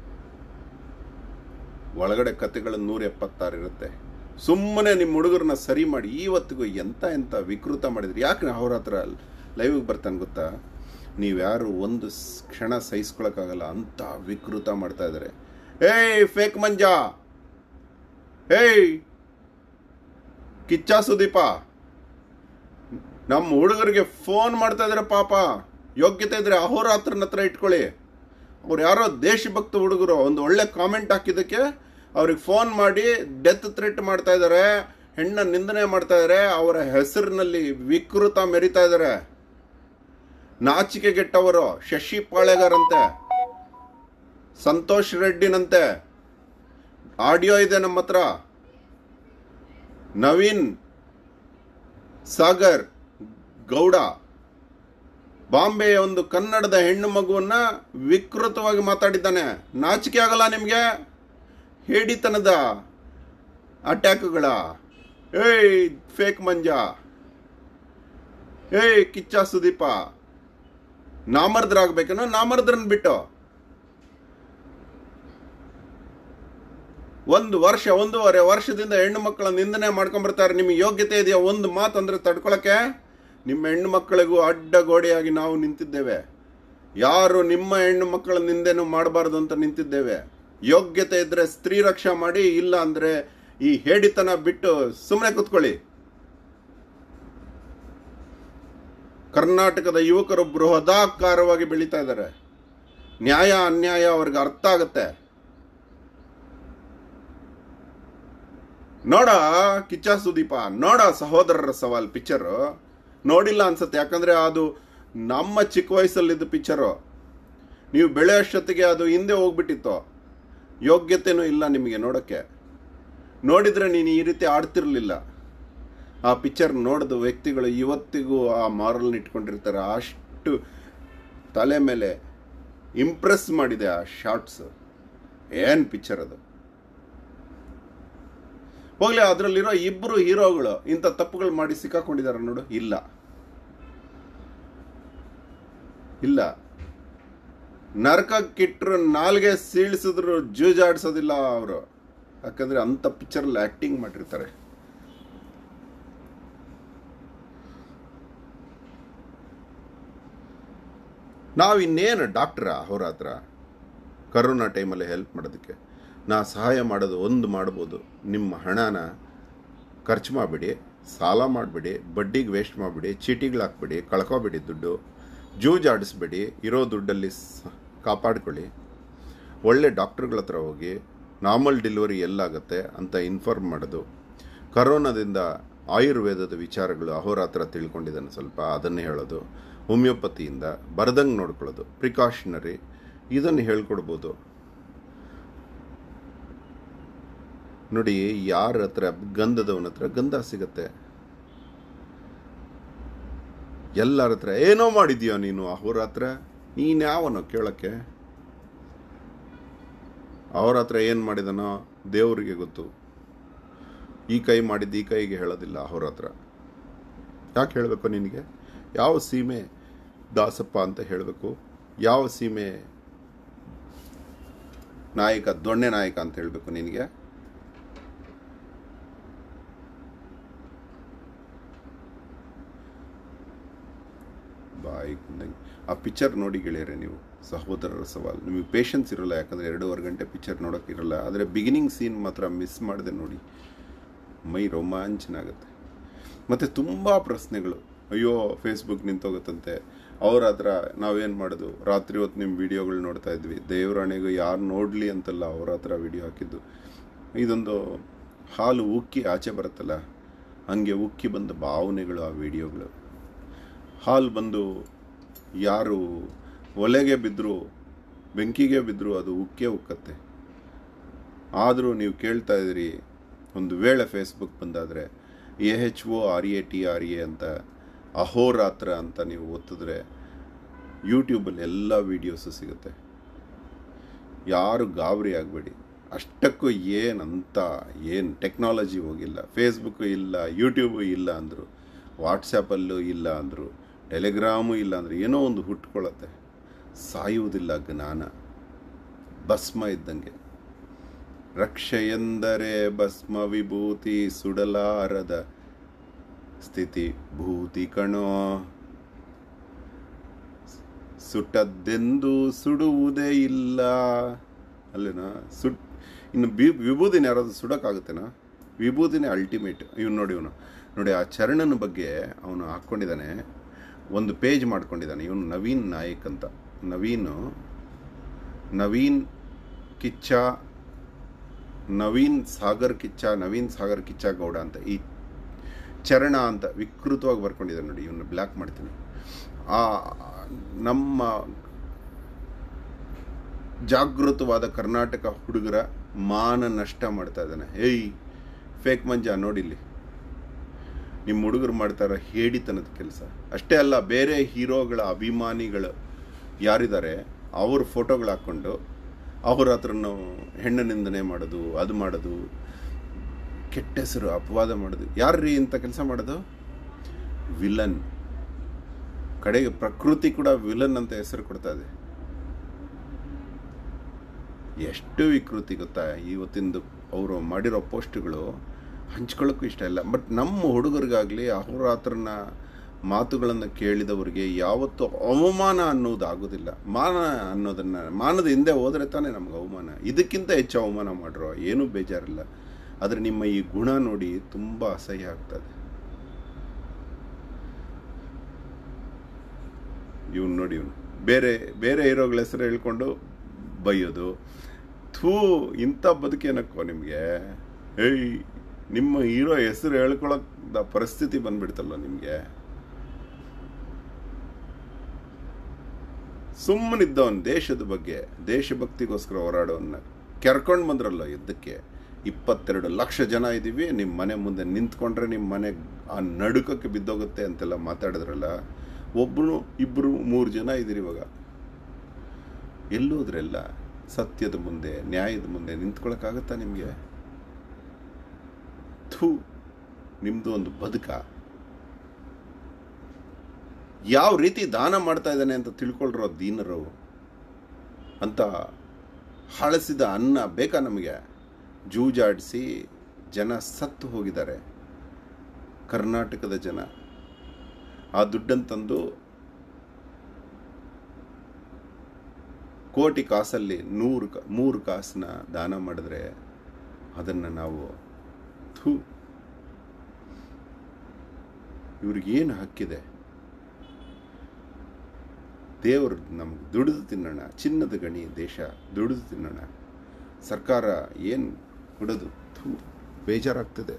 ಒಳಗಡೆ ಕತೆಗಳು ನೂರ ಎಪ್ಪತ್ತಾರು ಇರುತ್ತೆ ಸುಮ್ಮನೆ ನಿಮ್ಮ ಹುಡುಗರನ್ನ ಸರಿ ಮಾಡಿ ಇವತ್ತಿಗೂ ಎಂತ ಎಂತ ವಿಕೃತ ಮಾಡಿದ್ರಿ ಯಾಕೆ ಅವ್ರ ಹತ್ರ ಲೈವಿಗೆ ಬರ್ತಾನೆ ಗೊತ್ತಾ ನೀವ್ಯಾರು ಒಂದು ಸ್- ಕ್ಷಣ ಸಹಿಸ್ಕೊಳಕ್ಕಾಗಲ್ಲ ಅಂತ ವಿಕೃತ ಮಾಡ್ತಾ ಇದ್ದಾರೆ ಏಯ್ ಫೇಕ್ ಮಂಜಾ ಏಯ್ ಕಿಚ್ಚ ಸುದೀಪ ನಮ್ಮ ಹುಡುಗರಿಗೆ ಫೋನ್ ಮಾಡ್ತಾ ಇದಾರೆ ಪಾಪ ಯೋಗ್ಯತೆ ಇದ್ರೆ ಅಹೋರಾತ್ರನ ಹತ್ರ ಇಟ್ಕೊಳ್ಳಿ ಅವ್ರು ಯಾರೋ ದೇಶಭಕ್ತ ಹುಡುಗರು ಒಂದು ಒಳ್ಳೆ ಕಾಮೆಂಟ್ ಹಾಕಿದ್ದಕ್ಕೆ ಅವ್ರಿಗೆ ಫೋನ್ ಮಾಡಿ ಡೆತ್ ಥ್ರೆಟ್ ಮಾಡ್ತಾ ಇದ್ದಾರೆ ಹೆಣ್ಣ ನಿಂದನೆ ಮಾಡ್ತಾ ಇದ್ದಾರೆ ಅವರ ಹೆಸರಿನಲ್ಲಿ ವಿಕೃತ ಮೆರಿತಾ ಇದ್ದಾರೆ ನಾಚಿಕೆಗೆಟ್ಟವರು ಶಶಿ ಪಾಳೆಗಾರಂತೆ ಸಂತೋಷ್ ರೆಡ್ಡಿನಂತೆ ಆಡಿಯೋ ಇದೆ ನಮ್ಮ ಹತ್ರ ನವೀನ್ ಸಾಗರ್ ಗೌಡ ಬಾಂಬೆಯ ಒಂದು ಕನ್ನಡದ ಹೆಣ್ಣು ಮಗುವನ್ನ ವಿಕೃತವಾಗಿ ಮಾತಾಡಿದ್ದಾನೆ ನಾಚಿಕೆ ಆಗಲ್ಲ ನಿಮಗೆ ಹೇಡಿತನದ ಅಟ್ಯಾಕ್ಗಳ ಏಯ್ ಫೇಕ್ ಮಂಜ ಏಯ್ ಕಿಚ್ಚ ಸುದೀಪ ನಾಮರ್ದ್ರಾಗ್ಬೇಕೇನೋ ನಾಮರ್ದ್ರನ್ ಬಿಟ್ಟು ಒಂದು ವರ್ಷ ಒಂದೂವರೆ ವರ್ಷದಿಂದ ಹೆಣ್ಣು ಮಕ್ಕಳ ನಿಂದನೆ ಮಾಡ್ಕೊಂಡ್ಬರ್ತಾರೆ ನಿಮಗೆ ಯೋಗ್ಯತೆ ಇದೆಯಾ ಒಂದು ಮಾತು ಅಂದ್ರೆ ತಡ್ಕೊಳಕ್ಕೆ ನಿಮ್ಮ ಹೆಣ್ಣು ಮಕ್ಕಳಿಗೂ ಅಡ್ಡ ಗೋಡೆಯಾಗಿ ನಾವು ನಿಂತಿದ್ದೇವೆ ಯಾರು ನಿಮ್ಮ ಹೆಣ್ಣು ಮಕ್ಕಳ ನಿಂದೆನೂ ಮಾಡಬಾರ್ದು ಅಂತ ನಿಂತಿದ್ದೇವೆ ಯೋಗ್ಯತೆ ಇದ್ರೆ ಸ್ತ್ರೀ ರಕ್ಷಾ ಮಾಡಿ ಇಲ್ಲ ಅಂದ್ರೆ ಈ ಹೇಡಿತನ ಬಿಟ್ಟು ಸುಮ್ಮನೆ ಕುತ್ಕೊಳ್ಳಿ ಕರ್ನಾಟಕದ ಯುವಕರು ಬೃಹದಾಕಾರವಾಗಿ ಬೆಳೀತಾ ಇದ್ದಾರೆ ನ್ಯಾಯ ಅನ್ಯಾಯ ಅವ್ರಿಗೆ ಅರ್ಥ ಆಗುತ್ತೆ ನೋಡ ಕಿಚ್ಚ ಸುದೀಪ ನೋಡ ಸಹೋದರರ ಸವಾಲ್ ಪಿಕ್ಚರ್ ನೋಡಿಲ್ಲ ಅನ್ಸುತ್ತೆ ಯಾಕಂದ್ರೆ ಅದು ನಮ್ಮ ಚಿಕ್ಕ ವಯಸ್ಸಲ್ಲಿದ್ದ ಪಿಕ್ಚರು ನೀವು ಬೆಳೆಯೋಷ್ಟೊತ್ತಿಗೆ ಅದು ಹಿಂದೆ ಹೋಗ್ಬಿಟ್ಟಿತ್ತು ಯೋಗ್ಯತೆನೂ ಇಲ್ಲ ನಿಮಗೆ ನೋಡೋಕ್ಕೆ ನೋಡಿದ್ರೆ ನೀನು ಈ ರೀತಿ ಆಡ್ತಿರ್ಲಿಲ್ಲ ಆ ಪಿಕ್ಚರ್ ನೋಡಿದ ವ್ಯಕ್ತಿಗಳು ಇವತ್ತಿಗೂ ಆ ಮಾರಲ್ನ ಇಟ್ಕೊಂಡಿರ್ತಾರೆ ಅಷ್ಟು ತಲೆ ಮೇಲೆ ಇಂಪ್ರೆಸ್ ಮಾಡಿದೆ ಆ ಶಾರ್ಟ್ಸ್ ಏನು ಪಿಕ್ಚರ್ ಅದು ಹೋಗ್ಲಿ ಅದರಲ್ಲಿರೋ ಇಬ್ಬರು ಹೀರೋಗಳು ಇಂಥ ತಪ್ಪುಗಳು ಮಾಡಿ ಸಿಕ್ಕಾಕೊಂಡಿದ್ದಾರೆ ನೋಡು ಇಲ್ಲ ಇಲ್ಲ ನರಕಕ್ಕಿಟ್ರು ನಾಲ್ಗೆ ಸೀಳಿಸಿದ್ರು ಜೂಜಾಡ್ಸೋದಿಲ್ಲ ಅವರು ಯಾಕಂದ್ರೆ ಅಂಥ ಪಿಕ್ಚರಲ್ಲಿ ಆಕ್ಟಿಂಗ್ ಮಾಡಿರ್ತಾರೆ ನಾವಿನ್ನೇನು ಡಾಕ್ಟ್ರ ಅವ್ರ ಹತ್ರ ಕರೋನಾ ಟೈಮಲ್ಲಿ ಹೆಲ್ಪ್ ಮಾಡೋದಕ್ಕೆ ನಾ ಸಹಾಯ ಮಾಡೋದು ಒಂದು ಮಾಡ್ಬೋದು ನಿಮ್ಮ ಹಣನ ಖರ್ಚು ಮಾಡಿಬಿಡಿ ಸಾಲ ಮಾಡಿಬಿಡಿ ಬಡ್ಡಿಗೆ ವೇಸ್ಟ್ ಮಾಡಿಬಿಡಿ ಚೀಟಿಗಳು ಹಾಕ್ಬಿಡಿ ಕಳ್ಕೊಬೇಡಿ ದುಡ್ಡು ಜೂಜಾಡಿಸ್ಬೇಡಿ ಇರೋ ದುಡ್ಡಲ್ಲಿ ಸ- ಕಾಪಾಡ್ಕೊಳ್ಳಿ ಒಳ್ಳೆ ಡಾಕ್ಟ್ರುಗಳ ಹತ್ರ ಹೋಗಿ ನಾರ್ಮಲ್ ಡೆಲಿವರಿ ಎಲ್ಲಾಗುತ್ತೆ ಅಂತ ಇನ್ಫಾರ್ಮ್ ಮಾಡೋದು ಕರೋನಾದಿಂದ ಆಯುರ್ವೇದದ ವಿಚಾರಗಳು ಅಹೋರಾತ್ರ ತಿಳ್ಕೊಂಡಿದ್ದಾನೆ ಸ್ವಲ್ಪ ಅದನ್ನೇ ಹೇಳೋದು ಹೋಮಿಯೋಪತಿಯಿಂದ ಬರ್ದಂಗೆ ನೋಡ್ಕೊಳ್ಳೋದು ಪ್ರಿಕಾಷನರಿ ಇದನ್ನು ಹೇಳ್ಕೊಡ್ಬೋದು ನೋಡಿ ಯಾರ ಹತ್ರ ಗಂಧದವನ ಹತ್ರ ಗಂಧ ಸಿಗತ್ತೆ ಎಲ್ಲರ ಹತ್ರ ಏನೋ ಮಾಡಿದ್ಯೋ ನೀನು ಅವ್ರ ಹತ್ರ ನೀನು ಯಾವನೋ ಕೇಳಕ್ಕೆ ಅವ್ರ ಹತ್ರ ಏನು ಮಾಡಿದನೋ ದೇವರಿಗೆ ಗೊತ್ತು ಈ ಕೈ ಮಾಡಿದ್ದು ಈ ಕೈಗೆ ಹೇಳೋದಿಲ್ಲ ಅವ್ರ ಹತ್ರ ಯಾಕೆ ಹೇಳಬೇಕು ನಿನಗೆ ಯಾವ ಸೀಮೆ ದಾಸಪ್ಪ ಅಂತ ಹೇಳಬೇಕು ಯಾವ ಸೀಮೆ ನಾಯಕ ದೊಣ್ಣೆ ನಾಯಕ ಅಂತ ಹೇಳಬೇಕು ನಿನಗೆ ಬಾಯಿ ಕುಂದಂಗೆ ಆ ಪಿಕ್ಚರ್ ನೋಡಿ ಗೆಳೆಯರೆ ನೀವು ಸಹೋದರರ ಸವಾಲ್ ನಿಮಗೆ ಪೇಷನ್ಸ್ ಇರಲ್ಲ ಯಾಕಂದರೆ ಎರಡೂವರೆ ಗಂಟೆ ಪಿಕ್ಚರ್ ನೋಡೋಕ್ಕಿರಲ್ಲ ಆದರೆ ಬಿಗಿನಿಂಗ್ ಸೀನ್ ಮಾತ್ರ ಮಿಸ್ ಮಾಡಿದೆ ನೋಡಿ ಮೈ ರೋಮಾಂಚನ ಆಗುತ್ತೆ ಮತ್ತು ತುಂಬ ಪ್ರಶ್ನೆಗಳು ಅಯ್ಯೋ ಫೇಸ್ಬುಕ್ ನಿಂತೋಗುತ್ತಂತೆ ಅವ್ರ ಹತ್ರ ನಾವೇನು ಮಾಡೋದು ರಾತ್ರಿ ಹೊತ್ತು ನಿಮ್ಮ ವಿಡಿಯೋಗಳು ನೋಡ್ತಾ ಇದ್ವಿ ದೇವರಾಣೆಗೂ ಯಾರು ನೋಡಲಿ ಅಂತಲ್ಲ ಅವ್ರ ಹತ್ರ ವಿಡಿಯೋ ಹಾಕಿದ್ದು ಇದೊಂದು ಹಾಲು ಉಕ್ಕಿ ಆಚೆ ಬರುತ್ತಲ್ಲ ಹಂಗೆ ಉಕ್ಕಿ ಬಂದ ಭಾವನೆಗಳು ಆ ವಿಡಿಯೋಗಳು ಹಾಲು ಬಂದು ಯಾರು ಒಲೆಗೆ ಬಿದ್ದರೂ ಬೆಂಕಿಗೆ ಬಿದ್ದರೂ ಅದು ಉಕ್ಕೇ ಉಕ್ಕತ್ತೆ ಆದರೂ ನೀವು ಕೇಳ್ತಾ ಇದ್ದೀರಿ ಒಂದು ವೇಳೆ ಫೇಸ್ಬುಕ್ ಬಂದಾದರೆ A H O R A T R A ಅಂತ ಅಹೋರಾತ್ರ ಅಂತ ನೀವು ಒತ್ತಿದ್ರೆ ಯೂಟ್ಯೂಬಲ್ಲಿ ಎಲ್ಲ ವೀಡಿಯೋಸು ಸಿಗುತ್ತೆ ಯಾರು ಗಾಬರಿ ಆಗಬೇಡಿ ಅಷ್ಟಕ್ಕೂ ಏನಂತ ಏನು ಟೆಕ್ನಾಲಜಿ ಹೋಗಿಲ್ಲ ಫೇಸ್ಬುಕ್ಕು ಇಲ್ಲ ಯೂಟ್ಯೂಬು ಇಲ್ಲ ಅಂದರು ವಾಟ್ಸಪ್ಪಲ್ಲೂ ಇಲ್ಲ ಅಂದರು ಟೆಲಿಗ್ರಾಮು ಇಲ್ಲ ಅಂದರೆ ಏನೋ ಒಂದು ಹುಟ್ಕೊಳ್ಳುತ್ತೆ ಸಾಯುವುದಿಲ್ಲ ಜ್ಞಾನ ಭಸ್ಮ ಇದ್ದಂಗೆ ರಕ್ಷೆ ಎಂದರೆ ಭಸ್ಮ ವಿಭೂತಿ ಸುಡಲಾರದ ಸ್ಥಿತಿ ಭೂತಿ ಕಣೋ ಸುಟ್ಟದ್ದೆಂದು ಸುಡುವುದೇ ಇಲ್ಲ ಅಲ್ಲೇನಾ ಸುಟ್ ಇನ್ನು ಬಿ ವಿಭೂತಿನ ಯಾರಾದ್ರೂ ಸುಡೋಕ್ಕಾಗುತ್ತೇನಾ ವಿಭೂತಿನೇ ಅಲ್ಟಿಮೇಟ್ ಇವನು ನೋಡಿ ಇವನು ನೋಡಿ ಆ ಚರಣನ ಬಗ್ಗೆ ಅವನು ಹಾಕ್ಕೊಂಡಿದ್ದಾನೆ ಒಂದು ಪೇಜ್ ಮಾಡ್ಕೊಂಡಿದ್ದಾನೆ ಇವನು ನವೀನ್ ನಾಯಕ್ ಅಂತ ನವೀನು ನವೀನ್ ಕಿಚ್ಚ ನವೀನ್ ಸಾಗರ್ ಕಿಚ್ಚ ನವೀನ್ ಸಾಗರ್ ಕಿಚ್ಚ ಗೌಡ ಅಂತ ಈ ಚರಣ ಅಂತ ವಿಕೃತವಾಗಿ ಬರ್ಕೊಂಡಿದ್ದಾನೆ ನೋಡಿ ಇವನ್ನ ಬ್ಲ್ಯಾಕ್ ಮಾಡ್ತೀನಿ ಆ ನಮ್ಮ ಜಾಗೃತವಾದ ಕರ್ನಾಟಕ ಹುಡುಗರ ಮಾನ ನಷ್ಟ ಮಾಡ್ತಾ ಇದ್ದಾನೆ ಏಯ್ ಫೇಕ್ ಮಂಜ ನೋಡಿಲ್ಲಿ ನಿಮ್ಮ ಹುಡುಗರು ಮಾಡ್ತಾರ ಹೇಡಿತನದ ಕೆಲಸ ಅಷ್ಟೇ ಅಲ್ಲ ಬೇರೆ ಹೀರೋಗಳ ಅಭಿಮಾನಿಗಳು ಯಾರಿದ್ದಾರೆ ಅವ್ರ ಫೋಟೋಗಳು ಹಾಕ್ಕೊಂಡು ಅವ್ರ ಹತ್ರ ಹೆಣ್ಣು ನಿಂದನೆ ಮಾಡೋದು ಅದು ಮಾಡೋದು ಕೆಟ್ಟ ಹೆಸರು ಅಪವಾದ ಮಾಡೋದು ಯಾರ್ರೀ ಇಂಥ ಕೆಲಸ ಮಾಡೋದು ವಿಲನ್ ಕಡೆಗೆ ಪ್ರಕೃತಿ ಕೂಡ ವಿಲನ್ ಅಂತ ಹೆಸರು ಕೊಡ್ತಾ ಇದೆ ಎಷ್ಟು ವಿಕೃತಿ ಗೊತ್ತಾ ಇವತ್ತಿಂದು ಅವರು ಮಾಡಿರೋ ಪೋಸ್ಟ್ಗಳು ಹಂಚ್ಕೊಳ್ಳೋಕ್ಕೂ ಇಷ್ಟ ಇಲ್ಲ ಬಟ್ ನಮ್ಮ ಹುಡುಗರಿಗಾಗಲಿ ಅಹೋರಾತ್ರನ ಮಾತುಗಳನ್ನು ಕೇಳಿದವರಿಗೆ ಯಾವತ್ತೂ ಅವಮಾನ ಅನ್ನೋದು ಆಗೋದಿಲ್ಲ ಮಾನ ಅನ್ನೋದನ್ನು ಮಾನದ ಹಿಂದೆ ಹೋದರೆ ತಾನೇ ನಮ್ಗೆ ಅವಮಾನ ಇದಕ್ಕಿಂತ ಹೆಚ್ಚು ಅವಮಾನ ಮಾಡಿರೋ ಏನೂ ಬೇಜಾರಿಲ್ಲ ಆದರೆ ನಿಮ್ಮ ಈ ಗುಣ ನೋಡಿ ತುಂಬ ಅಸಹ್ಯ ಆಗ್ತದೆ ಇವನು ನೋಡಿ ಇವನು ಬೇರೆ ಬೇರೆ ಹೀರೋಗಳ ಹೆಸರು ಹೇಳ್ಕೊಂಡು ಬೈಯೋದು ಥೂ ಇಂಥ ಬದುಕೇನಕ್ಕೋ ನಿಮಗೆ ಏಯ್ ನಿಮ್ಮ ಹೀರೋ ಹೆಸರು ಹೇಳ್ಕೊಳಕ್ ಪರಿಸ್ಥಿತಿ ಬಂದ್ಬಿಡ್ತಲ್ಲ ನಿಮಗೆ ಸುಮ್ಮನಿದ್ದವನ್ ದೇಶದ ಬಗ್ಗೆ ದೇಶಭಕ್ತಿಗೋಸ್ಕರ ಹೋರಾಡೋನ್ನ ಕೆರ್ಕೊಂಡು ಬಂದ್ರಲ್ಲ ಯುದ್ಧಕ್ಕೆ ಇಪ್ಪತ್ತೆರಡು ಲಕ್ಷ ಜನ ಇದ್ದೀವಿ ನಿಮ್ಮ ಮನೆ ಮುಂದೆ ನಿಂತ್ಕೊಂಡ್ರೆ ನಿಮ್ಮ ಮನೆ ಆ ನಡುಕಕ್ಕೆ ಬಿದ್ದೋಗುತ್ತೆ ಅಂತೆಲ್ಲ ಮಾತಾಡಿದ್ರಲ್ಲ ಒಬ್ಬರು ಇಬ್ಬರು ಮೂರು ಜನ ಇದ್ದೀರಿ ಇವಾಗ ಎಲ್ಲೋದ್ರೆಲ್ಲ ಸತ್ಯದ ಮುಂದೆ ನ್ಯಾಯದ ಮುಂದೆ ನಿಂತ್ಕೊಳಕ್ಕಾಗತ್ತಾ ನಿಮಗೆ ಥೂ ನಿಮ್ಮದು ಒಂದು ಬದುಕ ಯಾವ ರೀತಿ ದಾನ ಮಾಡ್ತಾ ಇದ್ದಾನೆ ಅಂತ ತಿಳ್ಕೊಳ್ರೋ ದೀನರು ಅಂತ ಹಳಸಿದ ಅನ್ನ ಬೇಕಾ ನಮಗೆ ಜೂಜಾಡಿಸಿ ಜನ ಸತ್ತು ಹೋಗಿದ್ದಾರೆ ಕರ್ನಾಟಕದ ಜನ ಆ ದುಡ್ಡನ್ನು ತಂದು ಕೋಟಿ ಕಾಸಲ್ಲಿ ನೂರು ಕ ಮೂರು ಕಾಸನ್ನ ದಾನ ಮಾಡಿದ್ರೆ ಅದನ್ನು ನಾವು ಥೂ ಇವ್ರಿಗೇನು ಹಕ್ಕಿದೆ ದೇವರು ನಮ್ಗೆ ದುಡಿದು ತಿನ್ನೋಣ ಚಿನ್ನದ ಗಣಿ ದೇಶ ದುಡಿದು ತಿನ್ನೋಣ ಸರ್ಕಾರ ಏನು ಕೊಡೋದು ಥೂ ಬೇಜಾರಾಗ್ತದೆ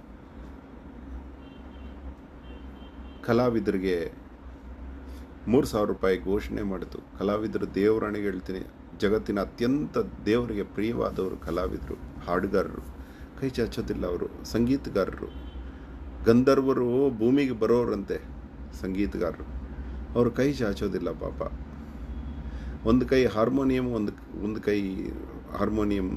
ಕಲಾವಿದರಿಗೆ ಮೂರು ಸಾವಿರ ರೂಪಾಯಿ ಘೋಷಣೆ ಮಾಡಿತು ಕಲಾವಿದರು ದೇವರಾಣಿಗೆ ಹೇಳ್ತೀನಿ ಜಗತ್ತಿನ ಅತ್ಯಂತ ದೇವರಿಗೆ ಪ್ರಿಯವಾದವರು ಕಲಾವಿದರು ಹಾಡುಗಾರರು ಕೈ ಚಾಚೋದಿಲ್ಲ ಅವರು ಸಂಗೀತಗಾರರು ಗಂಧರ್ವರು ಭೂಮಿಗೆ ಬರೋರಂತೆ ಸಂಗೀತಗಾರರು ಅವರು ಕೈ ಚಾಚೋದಿಲ್ಲ ಪಾಪ ಒಂದು ಕೈ ಹಾರ್ಮೋನಿಯಂ ಒಂದು ಒಂದು ಕೈ ಹಾರ್ಮೋನಿಯಂ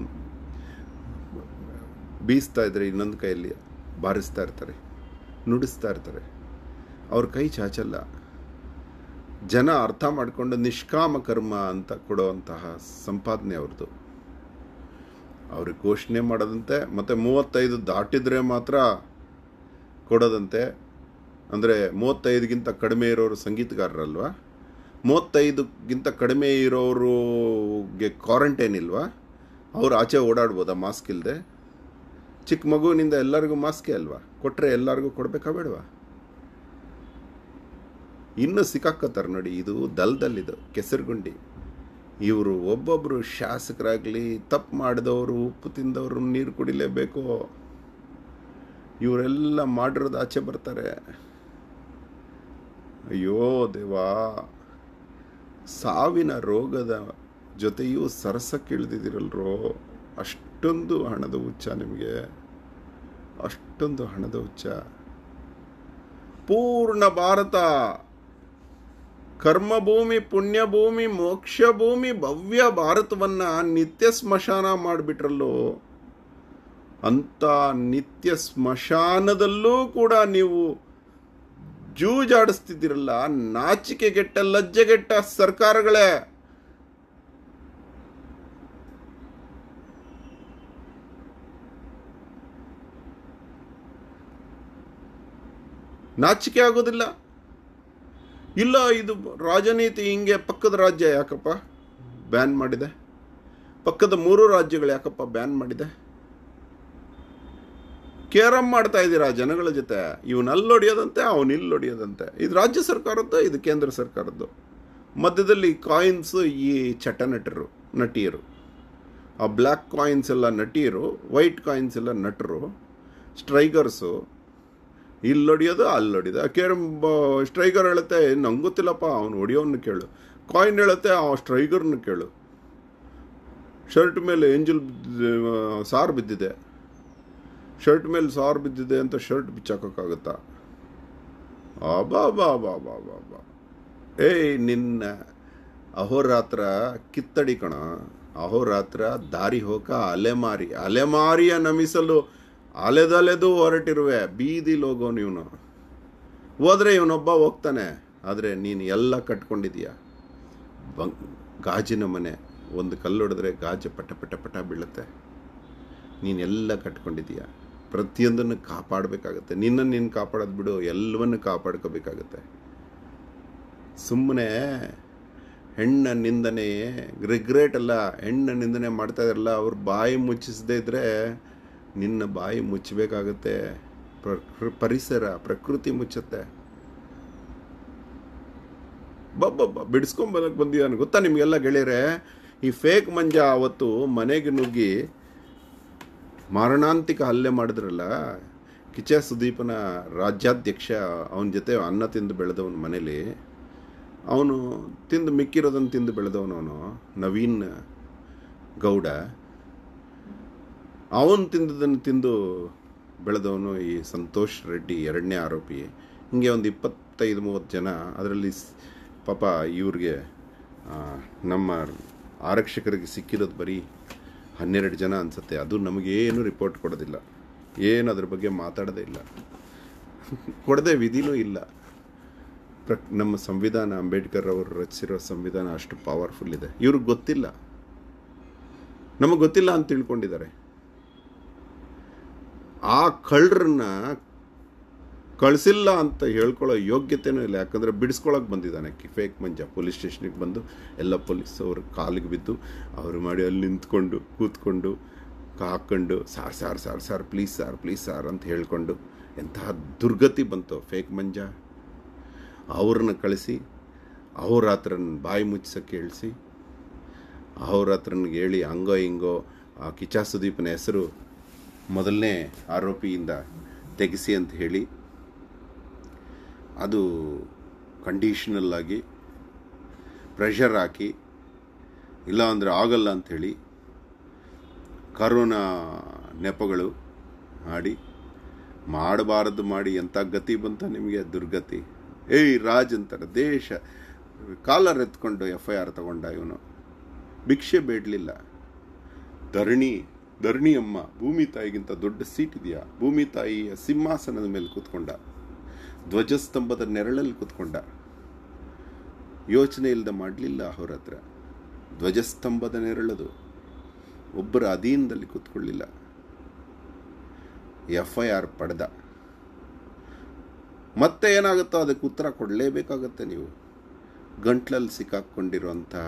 ಬೀಸ್ತಾ ಇದ್ರೆ ಇನ್ನೊಂದು ಕೈಯಲ್ಲಿ ಬಾರಿಸ್ತಾ ಇರ್ತಾರೆ ನುಡಿಸ್ತಾ ಇರ್ತಾರೆ ಅವ್ರ ಕೈ ಚಾಚಲ್ಲ ಜನ ಅರ್ಥ ಮಾಡಿಕೊಂಡು ನಿಷ್ಕಾಮ ಕರ್ಮ ಅಂತ ಕೊಡುವಂತಹ ಸಂಪಾದನೆ ಅವ್ರದ್ದು ಅವ್ರಿಗೆ ಘೋಷಣೆ ಮಾಡೋದಂತೆ ಮತ್ತು ಮೂವತ್ತೈದು ದಾಟಿದ್ರೆ ಮಾತ್ರ ಕೊಡೋದಂತೆ ಅಂದರೆ ಮೂವತ್ತೈದಕ್ಕಿಂತ ಕಡಿಮೆ ಇರೋರು ಸಂಗೀತಗಾರರಲ್ವಾ ಮೂವತ್ತೈದಕ್ಕಿಂತ ಕಡಿಮೆ ಇರೋರಿಗೆ ಕ್ವಾರಂಟೈನ್ ಇಲ್ವಾ ಅವ್ರು ಆಚೆ ಓಡಾಡ್ಬೋದಾ ಮಾಸ್ಕ್ ಇಲ್ಲದೆ ಚಿಕ್ಕ ಮಗುವಿನಿಂದ ಎಲ್ಲರಿಗೂ ಮಾಸ್ಕೇ ಅಲ್ವಾ ಕೊಟ್ಟರೆ ಎಲ್ಲರಿಗೂ ಕೊಡಬೇಕಾ ಬೇಡವಾ ಇನ್ನೂ ಸಿಕ್ಕಾಕತ್ತಾರೆ ನೋಡಿ ಇದು ದಲ್ದಲ್ಲಿದು ಕೆಸರುಗುಂಡಿ ಇವರು ಒಬ್ಬೊಬ್ಬರು ಶಾಸಕರಾಗಲಿ ತಪ್ಪು ಮಾಡಿದವರು ಉಪ್ಪು ತಿಂದವರು ನೀರು ಕುಡಿಲೇಬೇಕು ಇವರೆಲ್ಲ ಮಾಡಿರೋದು ಆಚೆ ಬರ್ತಾರೆ ಅಯ್ಯೋ ದೇವಾ ಸಾವಿನ ರೋಗದ ಜೊತೆಯೂ ಸರಸಕ್ಕಿಳಿದಿದ್ದೀರಲ್ರೋ ಅಷ್ಟೊಂದು ಹಣದ ಹುಚ್ಚ ನಿಮಗೆ ಅಷ್ಟೊಂದು ಹಣದ ಹುಚ್ಚ ಪೂರ್ಣ ಭಾರತ ಕರ್ಮಭೂಮಿ ಪುಣ್ಯಭೂಮಿ ಮೋಕ್ಷ ಭೂಮಿ ಭವ್ಯ ಭಾರತವನ್ನ ನಿತ್ಯ ಸ್ಮಶಾನ ಮಾಡಿಬಿಟ್ರಲ್ಲೋ ಅಂತ ನಿತ್ಯ ಸ್ಮಶಾನದಲ್ಲೂ ಕೂಡ ನೀವು ಜೂಜಾಡಿಸ್ತಿದ್ದೀರಲ್ಲ ನಾಚಿಕೆಗೆಟ್ಟ ಲಜ್ಜೆಗೆಟ್ಟ ಸರ್ಕಾರಗಳೇ ನಾಚಿಕೆ ಆಗೋದಿಲ್ಲ ಇಲ್ಲ ಇದು ರಾಜನೀತಿ ಹಿಂಗೆ ಪಕ್ಕದ ರಾಜ್ಯ ಯಾಕಪ್ಪ ಬ್ಯಾನ್ ಮಾಡಿದೆ ಪಕ್ಕದ ಮೂರು ರಾಜ್ಯಗಳು ಯಾಕಪ್ಪ ಬ್ಯಾನ್ ಮಾಡಿದೆ ಕೇರಂ ಮಾಡ್ತಾ ಇದ್ದೀರಾ ಜನಗಳ ಜೊತೆ ಇವನು ಅಲ್ಲಿ ಹೊಡಿಯೋದಂತೆ ಅವನು ಇಲ್ಲಿ ಹೊಡಿಯೋದಂತೆ ಇದು ರಾಜ್ಯ ಸರ್ಕಾರದ್ದು ಇದು ಕೇಂದ್ರ ಸರ್ಕಾರದ್ದು ಮಧ್ಯದಲ್ಲಿ ಕಾಯಿನ್ಸ್ ಈ ಚಟ ನಟರು ನಟಿಯರು ಆ ಬ್ಲ್ಯಾಕ್ ಕಾಯಿನ್ಸ್ ಎಲ್ಲ ನಟಿಯರು ವೈಟ್ ಕಾಯಿನ್ಸ್ ಎಲ್ಲ ನಟರು ಸ್ಟ್ರೈಗರ್ಸು ಇಲ್ಲಿ ಹೊಡಿಯೋದು ಅಲ್ಲಿ ಹೊಡಿಯೋದು ಕೇರಂ ಸ್ಟ್ರೈಗರ್ ಹೇಳುತ್ತೆ ನಂಗೆ ಗೊತ್ತಿಲ್ಲಪ್ಪ ಅವನು ಹೊಡಿಯೋನ್ನ ಕೇಳು ಕಾಯಿನ್ ಹೇಳುತ್ತೆ ಆ ಸ್ಟ್ರೈಗರ್ನ ಕೇಳು ಶರ್ಟ್ ಮೇಲೆ ಏಂಜಲ್ ಸಾರು ಬಿದ್ದಿದೆ ಶರ್ಟ್ ಮೇಲೆ ಸಾರು ಬಿದ್ದಿದೆ ಅಂತ ಶರ್ಟ್ ಬಿಚ್ಚಾಕೋಕ್ಕಾಗುತ್ತಾ ಬಾ ಬಾ ಬಾ ಬಾ ಬಾ ಬಾ ಏಯ್ ನಿನ್ನ ಅಹೋರಾತ್ರ ಕಿತ್ತಡಿ ಕಣ ಅಹೋರಾತ್ರ ದಾರಿ ಹೋಗ ಅಲೆಮಾರಿ ಅಲೆಮಾರಿಯ ನಮಿಸಲು ಅಲೆದಲೆದು ಹೊರಟಿರುವೆ ಬೀದಿಲಿ ಹೋಗೋನು ಇವನು ಹೋದ್ರೆ ಇವನೊಬ್ಬ ಹೋಗ್ತಾನೆ ಆದರೆ ನೀನು ಎಲ್ಲ ಕಟ್ಕೊಂಡಿದೀಯ ಬಂಗ್ ಗಾಜಿನ ಮನೆ ಒಂದು ಕಲ್ಲು ಹೊಡೆದ್ರೆ ಗಾಜು ಪಟ ಪಟ ಪಟ ಬೀಳುತ್ತೆ ನೀನೆಲ್ಲ ಕಟ್ಕೊಂಡಿದೀಯ ಪ್ರತಿಯೊಂದನ್ನು ಕಾಪಾಡಬೇಕಾಗತ್ತೆ ನಿನ್ನನ್ನು ನೀನು ಕಾಪಾಡೋದು ಬಿಡು ಎಲ್ಲವನ್ನು ಕಾಪಾಡ್ಕೋಬೇಕಾಗತ್ತೆ ಸುಮ್ಮನೆ ಹೆಣ್ಣ ನಿಂದನೆ ರಿಗ್ರೆಟ್ ಅಲ್ಲ ಹೆಣ್ಣ ನಿಂದನೆ ಮಾಡ್ತಾ ಇದಾರಲ್ಲ ಅವ್ರ ಬಾಯಿ ಮುಚ್ಚಿಸದೇ ಇದ್ರೆ ನಿನ್ನ ಬಾಯಿ ಮುಚ್ಚಬೇಕಾಗತ್ತೆ ಪ್ರ- ಪರಿಸರ ಪ್ರಕೃತಿ ಮುಚ್ಚುತ್ತೆ ಬಬ್ಬಬ್ಬ ಬಿಡಿಸ್ಕೊಂಬರಕ್ಕೆ ಬಂದಿದ್ದಾನೆ ಗೊತ್ತಾ ನಿಮಗೆಲ್ಲ ಗೆಳೆಯರೆ ಈ ಫೇಕ್ ಮಂಜ ಅವತ್ತು ಮನೆಗೆ ನುಗ್ಗಿ ಮಾರಣಾಂತಿಕ ಹಲ್ಲೆ ಮಾಡಿದ್ರಲ್ಲ ಕಿಚ ಸುದೀಪನ ರಾಜ್ಯಾಧ್ಯಕ್ಷ ಅವನ ಜೊತೆ ಅನ್ನ ತಿಂದು ಬೆಳೆದವನ ಮನೇಲಿ ಅವನು ತಿಂದು ಮಿಕ್ಕಿರೋದನ್ನು ತಿಂದು ಬೆಳೆದವನು ಅವನು ನವೀನ್ ಗೌಡ ಅವನು ತಿಂದದನ್ನು ತಿಂದು ಬೆಳೆದವನು ಈ ಸಂತೋಷ್ ರೆಡ್ಡಿ ಎರಡನೇ ಆರೋಪಿ ಹಿಂಗೆ ಒಂದು ಇಪ್ಪತ್ತೈದು ಮೂವತ್ತು ಜನ ಅದರಲ್ಲಿ ಸ್- ಪಾಪ ಇವ್ರಿಗೆ ಆ, ನಮ್ಮ ಆರಕ್ಷಕರಿಗೆ ಸಿಕ್ಕಿರೋದು ಬರೀ ಹನ್ನೆರಡು ಜನ ಅನಿಸುತ್ತೆ ಅದು ನಮಗೇನು ರಿಪೋರ್ಟ್ ಕೊಡೋದಿಲ್ಲ ಏನು ಅದ್ರ ಬಗ್ಗೆ ಮಾತಾಡೋದೇ ಇಲ್ಲ ಕೊಡದೆ ವಿಧಿನೂ ಇಲ್ಲ ಪ್ರ ನಮ್ಮ ಸಂವಿಧಾನ ಅಂಬೇಡ್ಕರ್ ಅವರು ರಚಿಸಿರೋ ಸಂವಿಧಾನ ಅಷ್ಟು ಪವರ್ಫುಲ್ ಇದೆ ಇವ್ರಿಗೆ ಗೊತ್ತಿಲ್ಲ ನಮಗೆ ಗೊತ್ತಿಲ್ಲ ಅಂತ ತಿಳ್ಕೊಂಡಿದ್ದಾರೆ ಆ ಕಳ್ಳರನ್ನ ಕಳಿಸಿಲ್ಲ ಅಂತ ಹೇಳ್ಕೊಳ್ಳೋ ಯೋಗ್ಯತೆನೂ ಇಲ್ಲ ಯಾಕಂದರೆ ಬಿಡಿಸ್ಕೊಳಕ್ಕೆ ಬಂದಿದ್ದಾನೆ ಫೇಕ್ ಮಂಜ ಪೊಲೀಸ್ ಸ್ಟೇಷನಿಗೆ ಬಂದು ಎಲ್ಲ ಪೊಲೀಸ್ ಅವ್ರ ಕಾಲಿಗೆ ಬಿದ್ದು ಅವರು ಮಾಡಿ ಅಲ್ಲಿ ನಿಂತ್ಕೊಂಡು ಕೂತ್ಕೊಂಡು ಹಾಕ್ಕೊಂಡು sir sir sir sir please sir please sir ಅಂತ ಹೇಳ್ಕೊಂಡು ಎಂತಹ ದುರ್ಗತಿ ಬಂತು ಫೇಕ್ ಮಂಜ ಅವ್ರನ್ನ ಕಳಿಸಿ ಅಹೋರಾತ್ರನ ಬಾಯಿ ಮುಚ್ಚಕ್ಕೆ ಹೇಳಿಸಿ ಅಹೋರಾತ್ರನಿಗೆ ಹೇಳಿ ಹಂಗೋ ಹಿಂಗೋ ಆ ಕಿಚಾ ಸುದೀಪನ ಹೆಸರು ಮೊದಲನೇ ಆರೋಪಿಯಿಂದ ತೆಗೆಸಿ ಅಂತ ಹೇಳಿ ಅದು ಕಂಡೀಷನಲ್ ಆಗಿ ಪ್ರೆಷರ್ ಹಾಕಿ ಇಲ್ಲ ಅಂದರೆ ಆಗಲ್ಲ ಅಂಥೇಳಿ ಕರೋನಾ ನೆಪಗಳು ಮಾಡಿ ಮಾಡಬಾರದು ಮಾಡಿ ಎಂಥ ಗತಿ ಬಂತ ನಿಮಗೆ ದುರ್ಗತಿ ಏಯ್ ರಾಜ್ ಅಂತಾರೆ ದೇಶ ಕಾಲರ್ ಎತ್ಕೊಂಡು ಎಫ್ ಐ ಆರ್ ತಗೊಂಡ ಇವನು ಭಿಕ್ಷೆ ಬೇಡಲಿಲ್ಲ ಧರಣಿ ಧರಣಿ ಅಮ್ಮ ಭೂಮಿ ತಾಯಿಗಿಂತ ದೊಡ್ಡ ಸೀಟ್ ಇದೆಯಾ ಭೂಮಿ ತಾಯಿಯ ಸಿಂಹಾಸನದ ಮೇಲೆ ಕೂತ್ಕೊಂಡ ಧ್ವಜಸ್ತಂಭದ ನೆರಳಲ್ಲಿ ಕೂತ್ಕೊಂಡ ಯೋಚನೆ ಇಲ್ಲದೆ ಮಾಡಲಿಲ್ಲ ಅವ್ರ ಹತ್ರ ಧ್ವಜಸ್ತಂಭದ ನೆರಳದು ಒಬ್ಬರ ಅಧೀನದಲ್ಲಿ ಕೂತ್ಕೊಳ್ಳಿಲ್ಲ ಎಫ್ ಐ ಆರ್ ಪಡೆದ ಮತ್ತೆ ಏನಾಗುತ್ತೋ ಅದಕ್ಕೆ ಉತ್ತರ ಕೊಡಲೇಬೇಕಾಗತ್ತೆ ನೀವು ಗಂಟ್ಲಲ್ಲಿ ಸಿಕ್ಕಾಕ್ಕೊಂಡಿರುವಂತಹ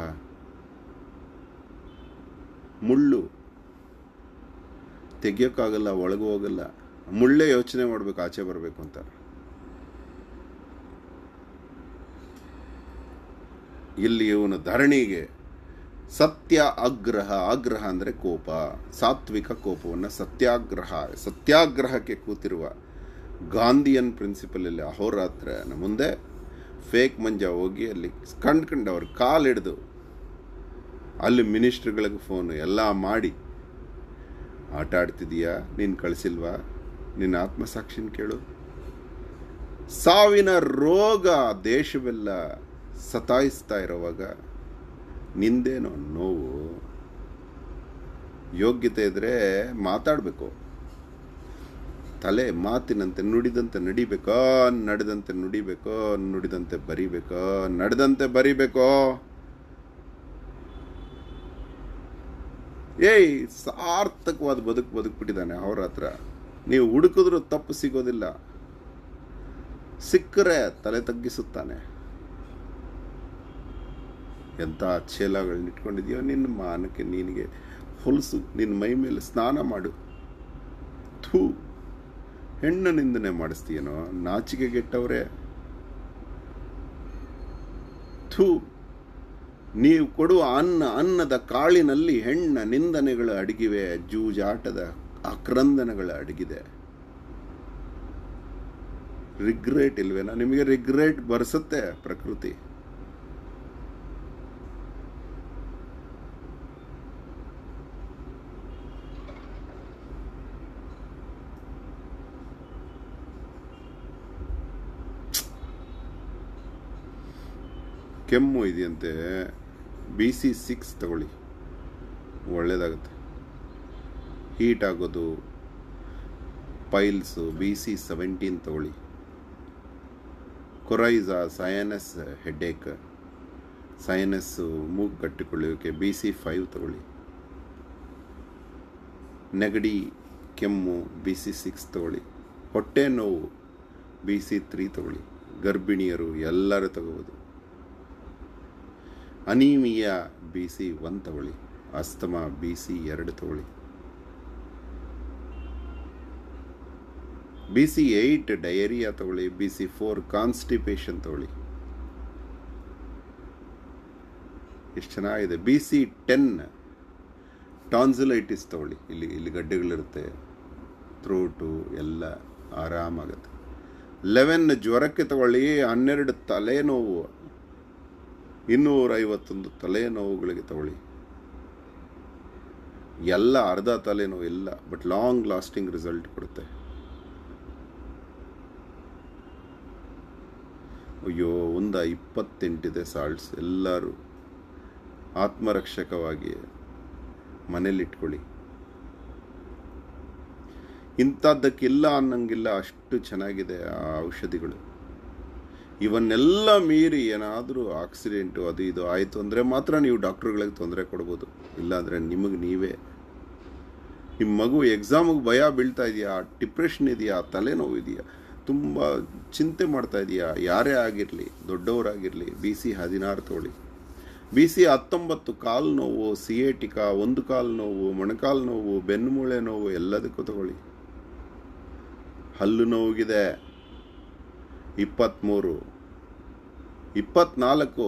ಮುಳ್ಳು ತೆಗಿಯೋಕ್ಕಾಗಲ್ಲ ಒಳಗೂ ಹೋಗಲ್ಲ ಮುಳ್ಳೇ ಯೋಚನೆ ಮಾಡಬೇಕು ಆಚೆ ಬರಬೇಕು ಅಂತ ಇಲ್ಲಿ ಇವನು ಧರಣಿಗೆ ಸತ್ಯ ಆಗ್ರಹ ಆಗ್ರಹ ಅಂದರೆ ಕೋಪ ಸಾತ್ವಿಕ ಕೋಪವನ್ನು ಸತ್ಯಾಗ್ರಹ ಸತ್ಯಾಗ್ರಹಕ್ಕೆ ಕೂತಿರುವ ಗಾಂಧಿಯನ್ ಪ್ರಿನ್ಸಿಪಲಲ್ಲಿ ಅಹೋರಾತ್ರನ ಮುಂದೆ ಫೇಕ್ ಮಂಜ ಹೋಗಿ ಅಲ್ಲಿ ಕಂಡ್ಕಂಡು ಅವ್ರ ಕಾಲು ಹಿಡಿದು ಅಲ್ಲಿ ಮಿನಿಸ್ಟ್ರುಗಳಿಗೆ ಫೋನು ಎಲ್ಲ ಮಾಡಿ ಆಟ ಆಡ್ತಿದೀಯಾ ನೀನು ಕಳಿಸಿಲ್ವಾ ನಿನ್ನ ಆತ್ಮಸಾಕ್ಷಿನ ಕೇಳು ಸಾವಿನ ರೋಗ ದೇಶವೆಲ್ಲ ಸತಾಯಿಸ್ತಾ ಇರೋವಾಗ ನಿಂದೇನೋ ನೋವು ಯೋಗ್ಯತೆ ಇದ್ರೆ ಮಾತಾಡಬೇಕು ತಲೆ ಮಾತಿನಂತೆ ನುಡಿದಂತೆ ನಡಿಬೇಕೋ ನಡೆದಂತೆ ನುಡಿಬೇಕೋ ನುಡಿದಂತೆ ಬರಿಬೇಕೋ ನಡೆದಂತೆ ಬರಿಬೇಕೋ ಏಯ್ ಸಾರ್ಥಕವಾದ ಬದುಕು ಬದುಕ್ಬಿಟ್ಟಿದ್ದಾನೆ ಅವ್ರ ಹತ್ರ ನೀವು ಹುಡುಕಿದ್ರೂ ತಪ್ಪು ಸಿಗೋದಿಲ್ಲ ಸಿಕ್ಕರೆ ತಲೆ ತಗ್ಗಿಸುತ್ತಾನೆ ಎಂಥ ಚೇಲಗಳನ್ನ ಇಟ್ಕೊಂಡಿದ್ಯೋ ನಿನ್ನ ಮಾನಕ್ಕೆ ನಿನಗೆ ಹೊಲಸು ನಿನ್ನ ಮೈ ಮೇಲೆ ಸ್ನಾನ ಮಾಡು ಥೂ ಹೆಣ್ಣು ನಿಂದನೆ ಮಾಡಿಸ್ತೀಯನೋ ನಾಚಿಕೆಗೆಟ್ಟವ್ರೆ ಥೂ ನೀವು ಕೊಡುವ ಅನ್ನ ಅನ್ನದ ಕಾಳಿನಲ್ಲಿ ಹೆಣ್ಣ ನಿಂದನೆಗಳು ಅಡಗಿವೆ ಜೂಜಾಟದ ಆಕ್ರಂದನಗಳ ಅಡಗಿದೆ ರಿಗ್ರೆಟ್ ಇಲ್ವೇನಾ ನಿಮಗೆ ರಿಗ್ರೆಟ್ ಬರ್ಸುತ್ತೆ ಪ್ರಕೃತಿ ಕೆಮ್ಮು ಇದೆಯಂತೆ ಬಿ ಸಿ ಸಿಕ್ಸ್ ತಗೊಳ್ಳಿ ಒಳ್ಳೇದಾಗುತ್ತೆ ಹೀಟ್ ಆಗೋದು ಪೈಲ್ಸು ಬಿ ಸಿ ಸೆವೆಂಟೀನ್ ತಗೊಳ್ಳಿ ಕೊರೈಸಾ ಸಯನಸ್ ಹೆಡ್ಡೇಕ್ ಸೈನಸ್ಸು ಮೂಗು ಕಟ್ಟಿಕೊಳ್ಳುವಿಕೆ ಬಿ ಸಿ ಫೈವ್ ತಗೊಳ್ಳಿ ನೆಗಡಿ ಕೆಮ್ಮು ಬಿ ಸಿ ಸಿಕ್ಸ್ ತಗೊಳ್ಳಿ ಹೊಟ್ಟೆ ನೋವು ಬಿ ಸಿ ತ್ರೀ ತಗೊಳ್ಳಿ ಗರ್ಭಿಣಿಯರು ಎಲ್ಲರೂ ತಗೋಬೋದು ಅನೀಮಿಯಾ ಬಿ ಸಿ ಒನ್ ತಗೊಳ್ಳಿ ಅಸ್ತಮಾ ಬಿ ಸಿ ಎರಡು ತಗೊಳ್ಳಿ ಬಿ ಸಿ ಏಯ್ಟ್ ಡಯರಿಯಾ ತಗೊಳ್ಳಿ ಬಿ ಸಿ ಫೋರ್ ಕಾನ್ಸ್ಟಿಪೇಷನ್ ತಗೊಳ್ಳಿ ಎಷ್ಟು ಚೆನ್ನಾಗಿದೆ ಬಿ ಸಿ ಟೆನ್ ಟಾನ್ಸಿಲೈಟಿಸ್ ತಗೊಳ್ಳಿ ಇಲ್ಲಿ ಇಲ್ಲಿ ಗಡ್ಡೆಗಳಿರುತ್ತೆ ಥ್ರೋಟು ಎಲ್ಲ ಆರಾಮಾಗುತ್ತೆ ಲೆವೆನ್ ಜ್ವರಕ್ಕೆ ತಗೊಳ್ಳಿ ಹನ್ನೆರಡು ತಲೆನೋವು ಇನ್ನೂರ ಐವತ್ತೊಂದು ತಲೆನೋವುಗಳಿಗೆ ತಗೊಳ್ಳಿ ಎಲ್ಲ ಅರ್ಧ ತಲೆನೋವು ಇಲ್ಲ ಬಟ್ ಲಾಂಗ್ ಲಾಸ್ಟಿಂಗ್ ರಿಸಲ್ಟ್ ಕೊಡುತ್ತೆ ಅಯ್ಯೋ ಒಂದ ಇಪ್ಪತ್ತೆಂಟಿದೆ ಸಾಲ್ಟ್ಸ್ ಎಲ್ಲರೂ ಆತ್ಮರಕ್ಷಕವಾಗಿ ಮನೇಲಿಟ್ಕೊಳ್ಳಿ ಇಂಥದ್ದಕ್ಕಿಲ್ಲ ಅನ್ನಂಗಿಲ್ಲ ಅಷ್ಟು ಚೆನ್ನಾಗಿದೆ ಆ ಔಷಧಿಗಳು ಇವನ್ನೆಲ್ಲ ಮೀರಿ ಏನಾದರೂ ಆಕ್ಸಿಡೆಂಟು ಅದು ಇದು ಆಯಿತು ಅಂದರೆ ಮಾತ್ರ ನೀವು ಡಾಕ್ಟ್ರುಗಳಿಗೆ ತೊಂದರೆ ಕೊಡ್ಬೋದು ಇಲ್ಲಾಂದರೆ ನಿಮಗೆ ನೀವೇ ನಿಮ್ಮ ಮಗು ಎಕ್ಸಾಮಿಗೆ ಭಯ ಬೀಳ್ತಾ ಇದೆಯಾ ಡಿಪ್ರೆಷನ್ ಇದೆಯಾ ತಲೆನೋವು ಇದೆಯಾ ತುಂಬ ಚಿಂತೆ ಮಾಡ್ತಾ ಇದೆಯಾ ಯಾರೇ ಆಗಿರಲಿ ದೊಡ್ಡವರಾಗಿರಲಿ ಬಿ ಸಿ ಹದಿನಾರು ತಗೊಳ್ಳಿ ಬಿ ಸಿ ಹತ್ತೊಂಬತ್ತು ಕಾಲು ನೋವು ಸಿಯೇಟಿಕಾ ಒಂದು ಕಾಲು ನೋವು ಮೊಣಕಾಲು ನೋವು ಬೆನ್ನುಮೂಳೆ ನೋವು ಎಲ್ಲದಕ್ಕೂ ತಗೊಳ್ಳಿ ಹಲ್ಲು ನೋವಿಗಿದೆ ಇಪ್ಪತ್ತ್ಮೂರು ಇಪ್ಪತ್ನಾಲ್ಕು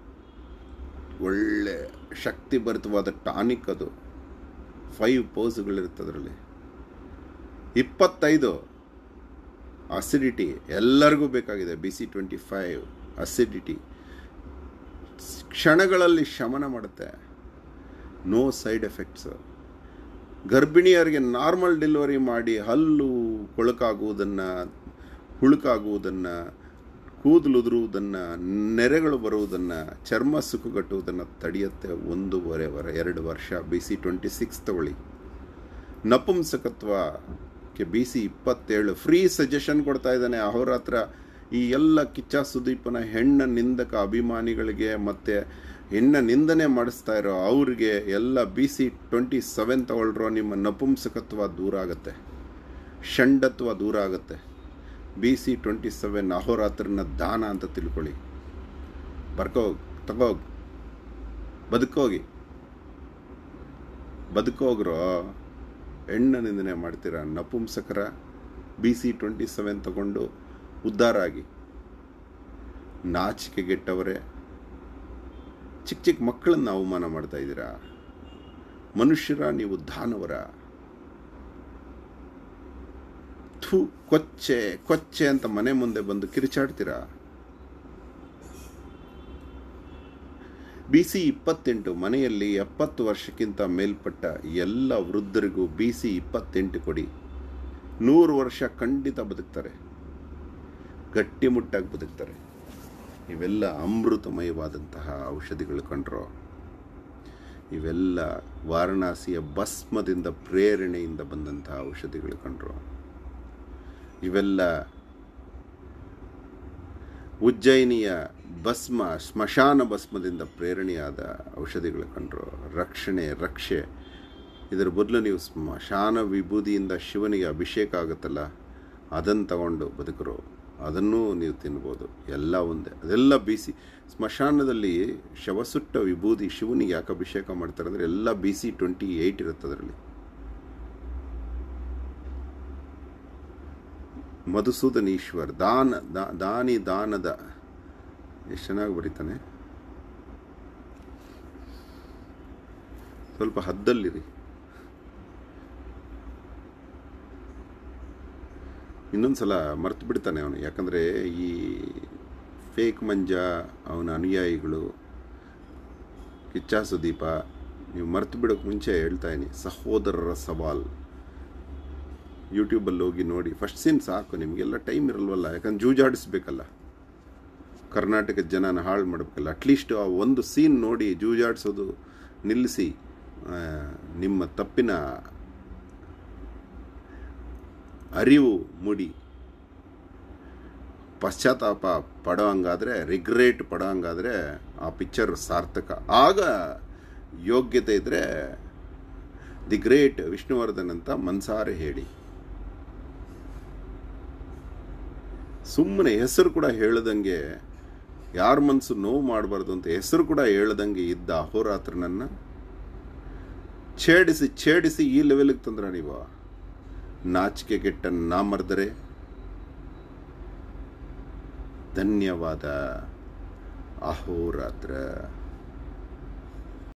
ಒಳ್ಳೆ ಶಕ್ತಿಭರಿತವಾದ ಟಾನಿಕ್ ಅದು ಫೈವ್ ಪೋಸ್ಗಳಿರುತ್ತೆ ಅದರಲ್ಲಿ ಇಪ್ಪತ್ತೈದು ಅಸಿಡಿಟಿ ಎಲ್ಲರಿಗೂ ಬೇಕಾಗಿದೆ B C twenty five acidity ಕ್ಷಣಗಳಲ್ಲಿ ಶಮನ ಮಾಡುತ್ತೆ ನೋ ಸೈಡ್ ಎಫೆಕ್ಟ್ಸ್ ಗರ್ಭಿಣಿಯರಿಗೆ ನಾರ್ಮಲ್ ಡೆಲಿವರಿ ಮಾಡಿ ಹಲ್ಲು ಕೊಳಕಾಗುವುದನ್ನು ಹುಳುಕಾಗುವುದನ್ನು ಕೂದಲು ಉದುರುವುದನ್ನು ನೆರೆಗಳು ಬರುವುದನ್ನು ಚರ್ಮ ಸುಕ್ಕುಗಟ್ಟುವುದನ್ನು ತಡೆಯುತ್ತೆ ಒಂದೂವರೆ ವರ ಎರಡು ವರ್ಷ ಬಿ ಸಿ ಟ್ವೆಂಟಿ ಸಿಕ್ಸ್ ತಗೊಳ್ಳಿ ನಪುಂಸಕತ್ವಕ್ಕೆ ಬಿ ಸಿ ಇಪ್ಪತ್ತೇಳು ಫ್ರೀ ಸಜೆಷನ್ ಕೊಡ್ತಾ ಇದ್ದಾನೆ ಅವ್ರ ಹತ್ರ ಈ ಎಲ್ಲ ಕಿಚ್ಚ ಸುದೀಪನ ಹೆಣ್ಣ ನಿಂದಕ ಅಭಿಮಾನಿಗಳಿಗೆ ಮತ್ತು ಹೆಣ್ಣ ನಿಂದನೆ ಮಾಡಿಸ್ತಾ ಇರೋ ಅವ್ರಿಗೆ ಎಲ್ಲ ಬಿ ಸಿ ಟ್ವೆಂಟಿ ಸೆವೆನ್ ತಗೊಳ್ರೋ ನಿಮ್ಮ ನಪುಂಸಕತ್ವ ದೂರ ಆಗುತ್ತೆ ಷಂಡತ್ವ ದೂರ ಆಗುತ್ತೆ ಬಿ ಸಿ ಟ್ವೆಂಟಿ ಸೆವೆನ್ ಅಹೋರಾತ್ರನ ದಾನ ಅಂತ ತಿಳ್ಕೊಳ್ಳಿ ಬರ್ಕೋಗ್ ತಗೋಗ್ ಬದುಕೋಗಿ ಬದುಕೋಗ್ರೋ ಹೆಣ್ಣ ನಿಂದನೆ ಮಾಡ್ತೀರಾ ನಪುಂಸಕರ ಬಿ ಸಿ ಟ್ವೆಂಟಿ ಸೆವೆನ್ ತಗೊಂಡು ಉದ್ಧಾರ ಆಗಿ ನಾಚಿಕೆಗೆಟ್ಟವರೇ ಚಿಕ್ಕ ಚಿಕ್ಕ ಮಕ್ಕಳನ್ನ ಅವಮಾನ ಮಾಡ್ತಾ ಇದ್ದೀರಾ ಮನುಷ್ಯರ ನೀವು ದಾನವರ ಥೂ ಕೊಚ್ಚೆ ಕೊಚ್ಚೆ ಅಂತ ಮನೆ ಮುಂದೆ ಬಂದು ಕಿರಿಚಾಡ್ತೀರಾ ಬಿ ಸಿ ಇಪ್ಪತ್ತೆಂಟು ಮನೆಯಲ್ಲಿ ಎಪ್ಪತ್ತು ವರ್ಷಕ್ಕಿಂತ ಮೇಲ್ಪಟ್ಟ ಎಲ್ಲ ವೃದ್ಧರಿಗೂ ಬಿ ಸಿ ಇಪ್ಪತ್ತೆಂಟು ಕೊಡಿ ನೂರು ವರ್ಷ ಖಂಡಿತ ಬದುಕ್ತಾರೆ ಗಟ್ಟಿಮುಟ್ಟಾಗಿ ಬದುಕ್ತಾರೆ ಇವೆಲ್ಲ ಅಮೃತಮಯವಾದಂತಹ ಔಷಧಿಗಳು ಕಂಡ್ರೋ ಇವೆಲ್ಲ ವಾರಣಾಸಿಯ ಭಸ್ಮದಿಂದ ಪ್ರೇರಣೆಯಿಂದ ಬಂದಂತಹ ಔಷಧಿಗಳು ಕಂಡ್ರು ಇವೆಲ್ಲ ಉಜ್ಜಯಿನಿಯ ಭಸ್ಮ ಸ್ಮಶಾನ ಭಸ್ಮದಿಂದ ಪ್ರೇರಣೆಯಾದ ಔಷಧಿಗಳು ಕಂಡ್ರು ರಕ್ಷಣೆ ರಕ್ಷೆ ಇದರ ಬದಲು ನೀವು ಸ್ಮಶಾನ ವಿಭೂದಿಯಿಂದ ಶಿವನಿಗೆ ಅಭಿಷೇಕ ಆಗುತ್ತಲ್ಲ ಅದನ್ನು ತಗೊಂಡು ಬದುಕರು ಅದನ್ನೂ ನೀವು ತಿನ್ಬೋದು ಎಲ್ಲ ಒಂದೇ ಅದೆಲ್ಲ ಬೀಸಿ ಸ್ಮಶಾನದಲ್ಲಿ ಶವಸುಟ್ಟ ವಿಭೂದಿ ಶಿವನಿಗೆ ಯಾಕೆ ಅಭಿಷೇಕ ಮಾಡ್ತಾರೆ ಅಂದರೆ ಎಲ್ಲ ಬಿ ಸಿ ಟ್ವೆಂಟಿ ಏಯ್ಟ್ ಇರುತ್ತೆ ಅದರಲ್ಲಿ ಮಧುಸೂದನ್ ಈಶ್ವರ್ ದಾನ ದಾ- ದಾನಿ ದಾನದ ಎಷ್ಟು ಚೆನ್ನಾಗಿ ಬರೀತಾನೆ ಸ್ವಲ್ಪ ಹದ್ದಲ್ಲಿರಿ ಇನ್ನೊಂದು ಸಲ ಮರ್ತು ಬಿಡ್ತಾನೆ ಅವನು ಯಾಕಂದರೆ ಈ ಫೇಕ್ ಮಂಜ ಅವನ ಅನುಯಾಯಿಗಳು ಕಿಚ್ಚ ಸುದೀಪ ನೀವು ಮರ್ತು ಬಿಡೋಕೆ ಮುಂಚೆ ಹೇಳ್ತಾ ಇದೀನಿ ಸಹೋದರರ ಸವಾಲ್ ಯೂಟ್ಯೂಬಲ್ಲಿ ಹೋಗಿ ನೋಡಿ ಫಸ್ಟ್ ಸೀನ್ ಸಾಕು ನಿಮಗೆಲ್ಲ ಟೈಮ್ ಇರಲ್ವಲ್ಲ ಯಾಕಂದ್ರೆ ಜೂಜಾಡಿಸ್ಬೇಕಲ್ಲ ಕರ್ನಾಟಕದ ಜನನ ಹಾಳು ಮಾಡಬೇಕಲ್ಲ ಅಟ್ಲೀಸ್ಟ್ ಆ ಒಂದು ಸೀನ್ ನೋಡಿ ಜೂಜಾಡಿಸೋದು ನಿಲ್ಲಿಸಿ ಆ, ನಿಮ್ಮ ತಪ್ಪಿನ ಅರಿವು ಮೂಡಿ ಪಶ್ಚಾತ್ತಾಪ ಪಡೋ ಹಂಗಾದ್ರೆ ರಿಗ್ರೇಟ್ ಪಡೋ ಹಂಗಾದ್ರೆ ಆ ಪಿಕ್ಚರ್ ಸಾರ್ಥಕ ಆಗ ಯೋಗ್ಯತೆ ಇದ್ದರೆ ದಿ ಗ್ರೇಟ್ ವಿಷ್ಣುವರ್ಧನ್ ಅಂತ ಮನ್ಸಾರೆ ಹೇಳಿ ಸುಮ್ಮನೆ ಹೆಸರು ಕೂಡ ಹೇಳದಂಗೆ ಯಾರ ಮನಸ್ಸು ನೋವು ಮಾಡಬಾರ್ದು ಅಂತ ಹೆಸರು ಕೂಡ ಹೇಳದಂಗೆ ಇದ್ದ ಅಹೋರಾತ್ರನನ್ನು ಛೇಡಿಸಿ ಛೇಡಿಸಿ ಈ ಲೆವೆಲ್ಗೆ ತಂದ್ರ ನೀವು ನಾಚಿಕೆ ಕೆಟ್ಟ ನಾಮರ್ದರೆ ಧನ್ಯವಾದ ಅಹೋರಾತ್ರ